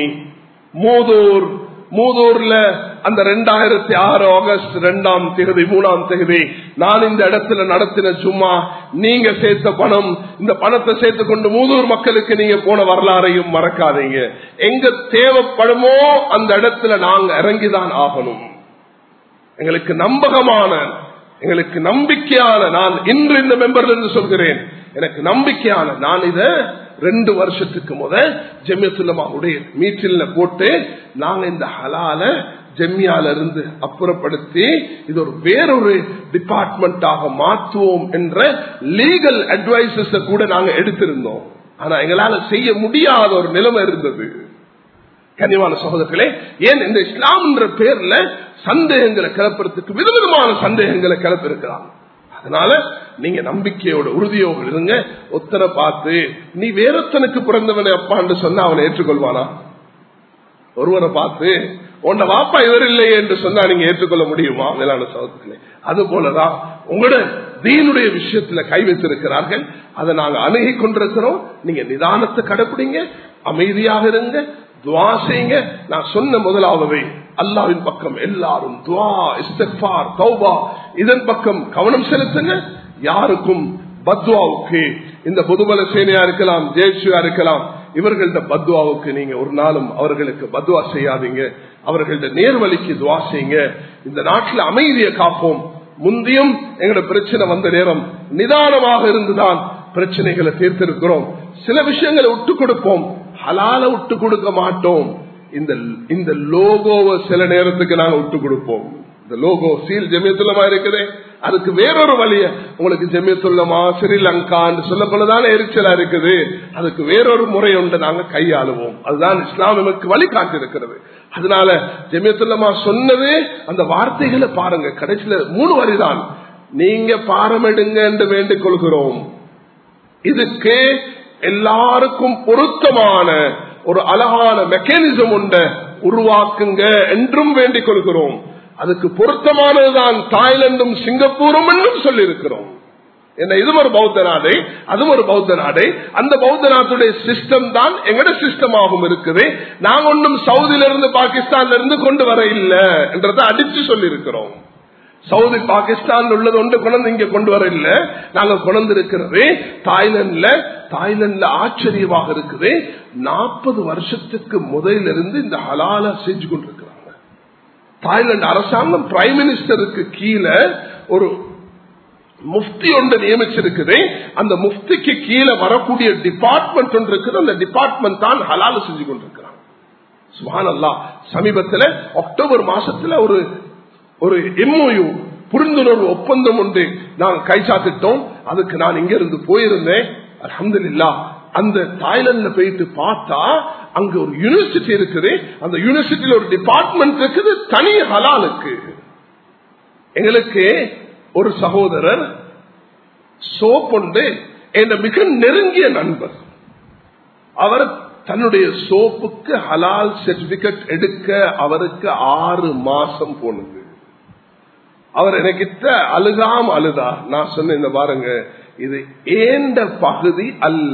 மூதூர் மூதூர்ல அந்த ரெண்டாயிரத்தி ஆறு ஆகஸ்ட் ரெண்டாம் தேதி மூணாம் தேதி நான் இந்த இடத்துல நடத்தின சும்மா நீங்க சேர்த்த பணம் இந்த பணத்தை சேர்த்து கொண்டு மூதூர் மக்களுக்கு நீங்க போன வரலாறையும் மறக்காதீங்க எங்க தேவைப்படுமோ அந்த இடத்துல நாங்க இறங்கிதான் ஆகணும் எங்களுக்கு நம்பகமான எங்களுக்கு நம்பிக்கையான நான் இன்று இந்த மெம்பர்ல இருந்து சொல்கிறேன் எனக்கு நம்பிக்கையான நான் இத ரெண்டு வருஷத்துக்கு முத ஜெமியத்துல்லமாவுடைய மீட்டில் போட்டு நாங்க இந்த ஹலால ஜெம்யால இருந்து அப்புறப்படுத்தி இது ஒரு வேறொரு டிபார்ட்மெண்டாக மாற்றுவோம் என்ற லீகல் அட்வைசஸ் கூட நாங்க எடுத்திருந்தோம் ஆனா எங்களால செய்ய முடியாத ஒரு நிலைமை இருந்தது கனிவான சகோதரர்களே ஏன் இந்த இஸ்லாம் என்ற பேர்ல சந்தேகங்களை கிளப்புறதுக்கு விதவிதமான சந்தேகங்களை கிளப்பிருக்கிறாங்க அதனால நீங்க நம்பிக்கையோட உறுதியோடு இருங்க ஒத்தனை பார்த்து நீ வேறொத்தனுக்கு பிறந்தவனை அப்பான்னு சொன்னா அவனை ஏற்றுக்கொள்வானா ஒருவரை பார்த்து உன்ன வாப்பா இவர் இல்லையே என்று சொன்னா நீங்க ஏற்றுக்கொள்ள முடியுமா மேலான சகோதரர்களே அது போலதான் உங்களோட தீனுடைய விஷயத்துல கை வைத்திருக்கிறார்கள் அதை நாங்க அணுகி கொண்டிருக்கிறோம் நீங்க நிதானத்தை கடைப்பிடிங்க அமைதியாக இருங்க துவா செய்யுங்க நான் சொன்ன முதலாவது அல்லாவின் பக்கம் எல்லாரும் துவா இஸ்தார் தௌபா இதன் பக்கம் கவனம் செலுத்துங்க யாருக்கும் பத்வாவுக்கு இந்த பொதுபல சேனையா இருக்கலாம் ஜெயசுயா இருக்கலாம் இவர்கள்ட்ட பத்வாவுக்கு நீங்க ஒரு நாளும் அவர்களுக்கு பத்வா செய்யாதீங்க அவர்கள்ட்ட நேர்வழிக்கு துவா செய்யுங்க இந்த நாட்டில் அமைதியை காப்போம் முந்தியும் எங்களோட பிரச்சனை வந்த நேரம் நிதானமாக இருந்துதான் பிரச்சனைகளை தீர்த்திருக்கிறோம் சில விஷயங்களை விட்டு கொடுப்போம் ஹலால விட்டு கொடுக்க மாட்டோம் இந்த இந்த லோகோவை சில நேரத்துக்கு நாங்க விட்டு கொடுப்போம் இந்த லோகோ சீல் ஜெமியத்துலமா இருக்குது அதுக்கு வேறொரு வழிய உங்களுக்கு ஜெமியத்துள்ளமா ஸ்ரீலங்கான்னு சொல்லப்போலதான எரிச்சலா இருக்குது அதுக்கு வேறொரு முறை ஒன்று நாங்க கையாளுவோம் அதுதான் இஸ்லாம் நமக்கு வழி காட்டிருக்கிறது அதனால ஜெமியத்துள்ளமா சொன்னது அந்த வார்த்தைகளை பாருங்க கடைசியில மூணு வரிதான் நீங்க பாரமெடுங்க என்று வேண்டிக் கொள்கிறோம் இதுக்கு எல்லாருக்கும் பொருத்தமான ஒரு அழகான மெக்கானிசம் உண்ட உருவாக்குங்க என்றும் வேண்டிக் கொள்கிறோம் அதுக்கு பொருத்தமானதுதான் தாய்லாந்தும் சிங்கப்பூரும் என்றும் சொல்லி இருக்கிறோம் என்ன இது ஒரு பௌத்த நாடு அதுவும் ஒரு பௌத்த நாடு அந்த பௌத்த நாட்டுடைய சிஸ்டம் தான் எங்கட சிஸ்டமாகவும் இருக்குது நாங்க ஒன்றும் சவுதியில இருந்து பாகிஸ்தான்ல இருந்து கொண்டு வர இல்லை என்றதை அடிச்சு சொல்லி இருக்கிறோம் சவுதி பாகிஸ்தான் உள்ளது ஒன்று கொண்டு இங்க கொண்டு வர இல்ல நாங்க கொண்டு இருக்கிறது தாய்லாந்துல தாய்லாந்துல ஆச்சரியமாக இருக்குது நாற்பது வருஷத்துக்கு முதலிலிருந்து இந்த ஹலால செஞ்சு கொண்டிருக்கிறாங்க தாய்லாந்து அரசாங்கம் பிரைம் மினிஸ்டருக்கு கீழே ஒரு முஃப்தி ஒன்று நியமிச்சிருக்குது அந்த முஃப்திக்கு கீழே வரக்கூடிய டிபார்ட்மெண்ட் ஒன்று இருக்குது அந்த டிபார்ட்மெண்ட் தான் ஹலால செஞ்சு கொண்டிருக்கிறாங்க சுபான் அல்லா சமீபத்தில் அக்டோபர் மாசத்துல ஒரு ஒரு எம்ஓயு புரிந்துணர்வு ஒப்பந்தம் உண்டு நாங்கள் கைச்சாத்திட்டோம் அதுக்கு நான் இங்க இருந்து போயிருந்தேன் அலமதுல்லா அந்த தாய்லாந்துல போயிட்டு பார்த்தா அங்க ஒரு யூனிவர்சிட்டி இருக்குது அந்த யூனிவர்சிட்டியில ஒரு டிபார்ட்மெண்ட் இருக்குது தனி ஹலாலுக்கு எங்களுக்கு ஒரு சகோதரர் சோப்புண்டு என்ற மிக நெருங்கிய நண்பர் அவர் தன்னுடைய சோப்புக்கு ஹலால் சர்டிபிகேட் எடுக்க அவருக்கு ஆறு மாசம் போனது அவர் எனக்கிட்ட அழுகாம அழுதா நான் சொன்னேன் இந்த பாருங்க இது ஏண்ட பகுதி அல்ல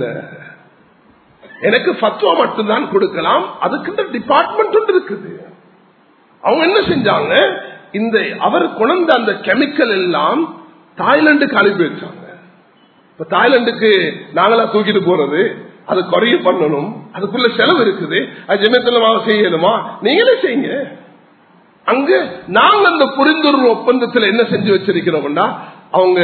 எனக்கு பத்துவா மட்டும்தான் கொடுக்கலாம் அதுக்கு டிபார்ட்மெண்ட் ஒன்று இருக்குது அவங்க என்ன செஞ்சாங்க இந்த அவர் கொண்ட அந்த கெமிக்கல் எல்லாம் தாய்லாந்துக்கு அனுப்பி வச்சாங்க இப்ப தாய்லாந்துக்கு நாங்களா தூக்கிட்டு போறது அது குறைய பண்ணணும் அதுக்குள்ள செலவு இருக்குது அது ஜெமத்தலமாக செய்யணுமா நீங்களே செய்யுங்க அங்க நாங்க அந்த புரிந்துணர்வு ஒப்பந்தத்தில் என்ன செஞ்சு வச்சிருக்கிறோம்னா அவங்க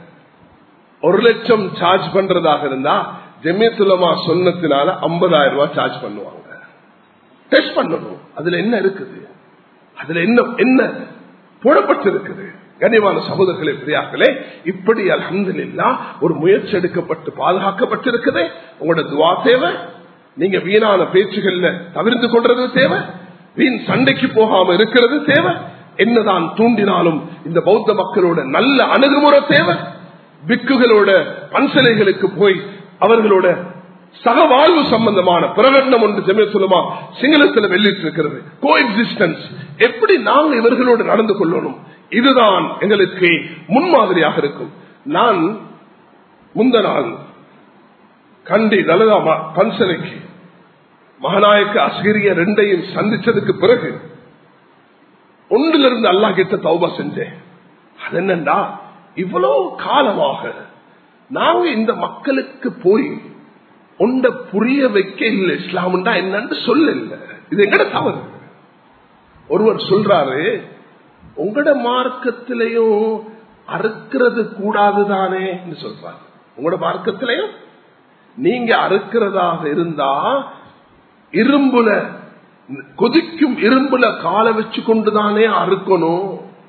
ஒரு லட்சம் சார்ஜ் பண்றதாக இருந்தா ஜெமியத்துலமா சொன்னத்தினால ஐம்பதாயிரம் ரூபாய் சார்ஜ் பண்ணுவாங்க டெஸ்ட் பண்ணணும் அதுல என்ன இருக்குது அதுல என்ன என்ன போடப்பட்டிருக்குது கனிவான சகோதரர்களே பிரியாக்களே இப்படி அலமதுல்லா ஒரு முயற்சி எடுக்கப்பட்டு பாதுகாக்கப்பட்டிருக்குது உங்களோட துவா தேவை நீங்க வீணான பேச்சுகள்ல தவிர்த்து கொள்றது தேவை வீண் சண்டைக்கு போகாம இருக்கிறது தேவை என்னதான் தூண்டினாலும் இந்த பௌத்த மக்களோட நல்ல அணுகுமுறை தேவை பிக்குகளோட பன்சலைகளுக்கு போய் அவர்களோட சகவாழ்வு சம்பந்தமான பிரகடனம் ஒன்று ஜெமே சொல்லுமா சிங்களத்தில் வெளியிட்டு இருக்கிறது கோ எக்ஸிஸ்டன்ஸ் எப்படி நாங்கள் இவர்களோடு நடந்து கொள்ளணும் இதுதான் எங்களுக்கு முன்மாதிரியாக இருக்கும் நான் முந்த நாள் கண்டி லலிதா பன்சலைக்கு மகநாயக்க அஸ்கிரிய ரெண்டையும் சந்திச்சதுக்கு பிறகு ஒன்றிலிருந்து அல்லா கிட்ட தௌபா செஞ்சேன் அது என்னண்டா இவ்வளவு காலமாக நாங்க இந்த மக்களுக்கு போய் உண்ட புரிய வைக்க இல்லை இஸ்லாம்டா என்னன்னு சொல்ல இல்ல இது எங்கட தவறு ஒருவர் சொல்றாரு உங்களோட மார்க்கத்திலையும் அறுக்கிறது கூடாதுதானே சொல்றாரு உங்களோட மார்க்கத்திலையும் நீங்க அறுக்கிறதாக இருந்தா இரும்புல கொதிக்கும் இரும்புல காலை வச்சு கொண்டுதானே அறுக்கணும்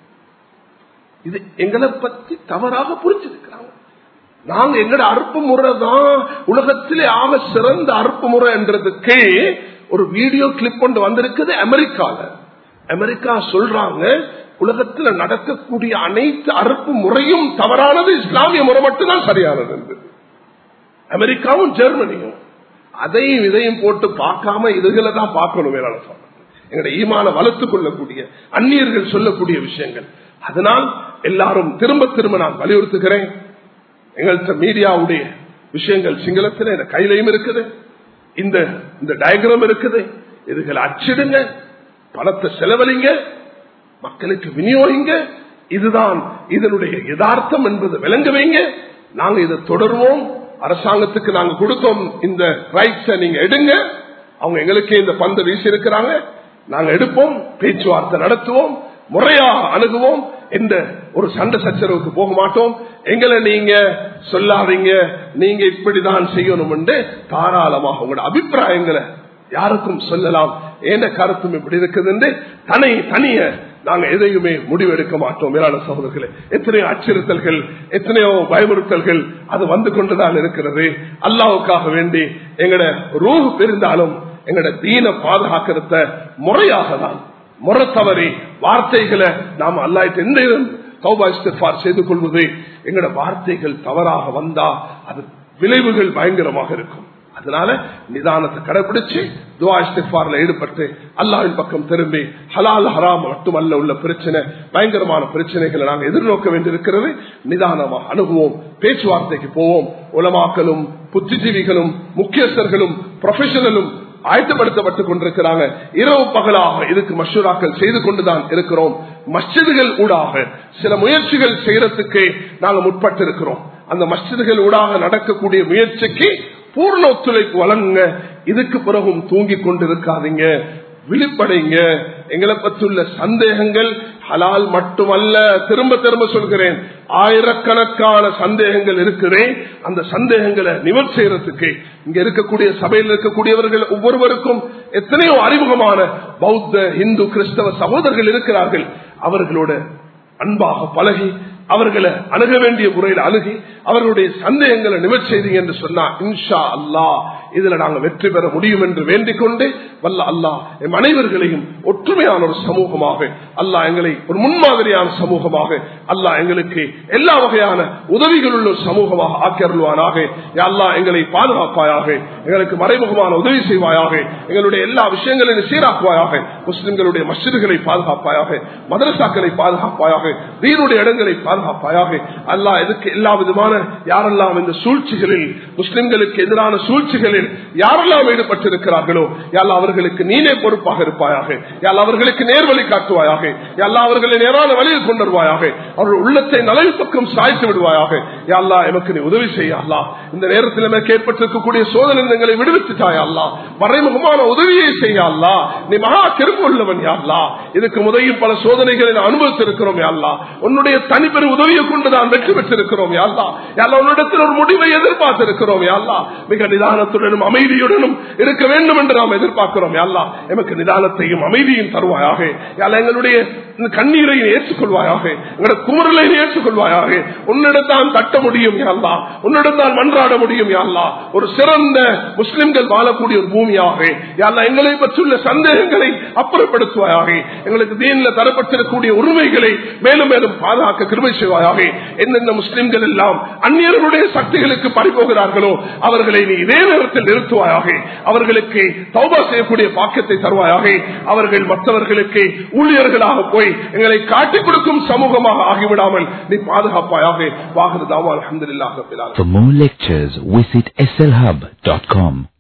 இது எங்களை பத்தி தவறாக புரிஞ்சிருக்கிறாங்க நாங்க எங்கட அறுப்பு முறை தான் உலகத்திலே ஆக சிறந்த அறுப்பு முறை என்றதுக்கு ஒரு வீடியோ கிளிப் கொண்டு வந்திருக்குது அமெரிக்கால அமெரிக்கா சொல்றாங்க உலகத்துல நடக்கக்கூடிய அனைத்து அறுப்பு முறையும் தவறானது இஸ்லாமிய முறை மட்டும்தான் சரியானது என்று அமெரிக்காவும் ஜெர்மனியும் அதையும் இதையும் போட்டு பார்க்காம இதுகளை தான் பார்க்கணும் வேளாண் எங்களுடைய ஈமான வளர்த்துக் கொள்ளக்கூடிய அந்நியர்கள் சொல்லக்கூடிய விஷயங்கள் அதனால் எல்லாரும் திரும்ப திரும்ப நான் வலியுறுத்துகிறேன் எங்கள்கிட்ட மீடியாவுடைய விஷயங்கள் சிங்களத்தில் இந்த கையிலையும் இருக்குது இந்த இந்த டயக்ராம் இருக்குது இதுகளை அச்சிடுங்க பணத்தை செலவழிங்க மக்களுக்கு விநியோகிங்க இதுதான் இதனுடைய யதார்த்தம் என்பது விளங்க வைங்க நாங்க இதை தொடர்வோம் அரசாங்கத்துக்கு நாங்க கொடுத்தோம் இந்த ரைட்ஸ நீங்க எடுங்க அவங்க எங்களுக்கே இந்த பந்து வீசி இருக்கிறாங்க நாங்க எடுப்போம் பேச்சுவார்த்தை நடத்துவோம் முறையா அணுகுவோம் எந்த ஒரு சண்டை சச்சரவுக்கு போக மாட்டோம் எங்களை நீங்க சொல்லாதீங்க நீங்க இப்படிதான் செய்யணும் என்று தாராளமாக உங்களோட அபிப்பிராயங்களை யாருக்கும் சொல்லலாம் ஏன கருத்தும் இப்படி இருக்குது தனி தனிய நாங்க எதையுமே முடிவெடுக்க மாட்டோம் மேலான சகோதரர்களே எத்தனையோ அச்சுறுத்தல்கள் எத்தனையோ பயமுறுத்தல்கள் அது வந்து கொண்டுதான் இருக்கிறது அல்லாவுக்காக வேண்டி எங்கட ரூஹ் பெருந்தாலும் எங்கட தீன பாதுகாக்கிறத முறையாக தான் முறை தவறி வார்த்தைகளை நாம் அல்லாயிட்டு எந்த சௌபாஸ்டார் செய்து கொள்வது எங்கட வார்த்தைகள் தவறாக வந்தா அது விளைவுகள் பயங்கரமாக இருக்கும் அதனால நிதானத்தை கடைபிடிச்சு துவாஸ்டிஃபார்ல ஈடுபட்டு அல்லாவின் பக்கம் திரும்பி ஹலால் ஹராம் மட்டுமல்ல உள்ள பிரச்சனை பயங்கரமான பிரச்சனைகளை நாங்கள் எதிர்நோக்க வேண்டியிருக்கிறது நிதானமாக அணுகுவோம் பேச்சுவார்த்தைக்கு போவோம் உலமாக்களும் புத்திஜீவிகளும் முக்கியஸ்தர்களும் ப்ரொஃபஷனலும் ஆயத்தப்படுத்தப்பட்டுக் கொண்டிருக்கிறாங்க இரவு பகலாக இதுக்கு மஷூராக்கள் செய்து கொண்டுதான் இருக்கிறோம் மஸ்ஜிதுகள் ஊடாக சில முயற்சிகள் செய்யறதுக்கு நாங்கள் முற்பட்டு இருக்கிறோம் அந்த மஸ்ஜிதுகள் ஊடாக நடக்கக்கூடிய முயற்சிக்கு பூர்ண ஒத்துழைப்பு வழங்குங்க இதுக்கு பிறகும் தூங்கி கொண்டிருக்காதீங்க விழிப்படைங்க எங்களை பற்றியுள்ள சந்தேகங்கள் ஹலால் மட்டுமல்ல திரும்ப திரும்ப சொல்கிறேன் ஆயிரக்கணக்கான சந்தேகங்கள் இருக்கிறேன் அந்த சந்தேகங்களை நிவர் செய்யறதுக்கு இங்க இருக்கக்கூடிய சபையில் இருக்கக்கூடியவர்கள் ஒவ்வொருவருக்கும் எத்தனையோ அறிமுகமான பௌத்த இந்து கிறிஸ்தவ சகோதரர்கள் இருக்கிறார்கள் அவர்களோட அன்பாக பழகி அவர்களை அணுக வேண்டிய முறையில் அணுகி அவர்களுடைய சந்தேகங்களை நிவர்த்தி செய்தீங்க என்று சொன்னா இன்ஷா அல்லாஹ் இதுல நாங்க வெற்றி பெற முடியும் என்று வேண்டிக் கொண்டு வல்ல அல்லாஹ் எம் அனைவர்களையும் ஒற்றுமையான ஒரு சமூகமாக அல்லாஹ் எங்களை ஒரு முன்மாதிரியான சமூகமாக அல்லாஹ் எங்களுக்கு எல்லா வகையான உதவிகள் உள்ள ஒரு சமூகமாக ஆக்கியருள்வானாக யா அல்லாஹ் எங்களை பாதுகாப்பாயாக எங்களுக்கு மறைமுகமான உதவி செய்வாயாக எங்களுடைய எல்லா விஷயங்களையும் சீராக்குவாயாக முஸ்லிம்களுடைய மஸ்ஜிதுகளை பாதுகாப்பாயாக மதரசாக்களை பாதுகாப்பாயாக வீருடைய இடங்களை பாதுகாப்பாயாக அல்லாஹ் இதுக்கு எல்லா விதமான யாரெல்லாம் இந்த சூழ்ச்சிகளில் முஸ்லிம்களுக்கு எதிரான சூழ்ச்சிகளில் யாரெல்லாம் ஈடுபட்டிருக்கிறார்களோ யாரெல்லாம் அவர்களுக்கு நீனே பொறுப்பாக இருப்பாயாக யாரெல்லாம் அவர்களுக்கு நேர்வழி காட்டுவாயாக யாரெல்லாம் அவர்களை நேரான வழியில் கொண்டு வருவாயாக அவர்கள் உள்ளத்தை நலவு பக்கம் சாய்த்து விடுவாயாக யாரெல்லாம் எமக்கு நீ உதவி செய்யலா இந்த நேரத்தில் எனக்கு ஏற்பட்டிருக்கக்கூடிய சோதனை எங்களை விடுவித்துட்டாயல்லா மறைமுகமான உதவியை செய்யலா நீ மகா திருப்பு உள்ளவன் யாழ்லா இதுக்கு முதலில் பல சோதனைகளை நான் அனுபவித்திருக்கிறோம் யாழ்லா உன்னுடைய தனிப்பெரு உதவியை கொண்டு நான் வெற்றி பெற்றிருக்கிறோம் யாழ்லா யாழ்லா உன்னிடத்தில் ஒரு முடிவை எதிர்பார்த்திருக்கிறோம் யாழ்லா மிக நிதானத்துடனும் அமைதியுடனும் இருக்க வேண்டும் என்று நாம் எதிர்பார்க்கிறோம் யாழ்லா எமக்கு நிதானத்தையும் அமைதியும் தருவாயாக யாழ்லா எங்களுடைய கண்ணீரை ஏற்றுக்கொள்வாயாக எங்களுடைய குமரலை ஏற்றுக்கொள்வாயாக உன்னிடத்தான் தட்ட முடியும் யாழ்லா உன்னிடத்தான் மன்றாட முடியும் யாழ்லா ஒரு சிறந்த முஸ்லிம்கள் வாழக்கூடிய ஒரு பூமியாக யாழ்லா எங்களை பற்றியுள்ள சந்தேகங்களை அப்புறப்படுத்துவாயாக எங்களுக்கு தீன்ல தரப்பட்டிருக்கக்கூடிய உரிமைகளை மேலும் மேலும் பாதுகாக்க கிருமை செய்வாயாக என்னென்ன முஸ்லிம்கள் எல்லாம் அந்நியர்களுடைய சக்திகளுக்கு பறிபோகிறார்களோ அவர்களை நீ இதே நேரத்தில் நிறுத்துவாயாக அவர்களுக்கு தௌபா செய்யக்கூடிய பாக்கியத்தை தருவாயாக அவர்கள் மற்றவர்களுக்கு ஊழியர்களாக போய் எங்களை காட்டிக் கொடுக்கும் சமூகமாக ஆகிவிடாமல் நீ பாதுகாப்பாயாக வாகன தாவா அலமதுல்லாக For more lectures, visit slhub.com.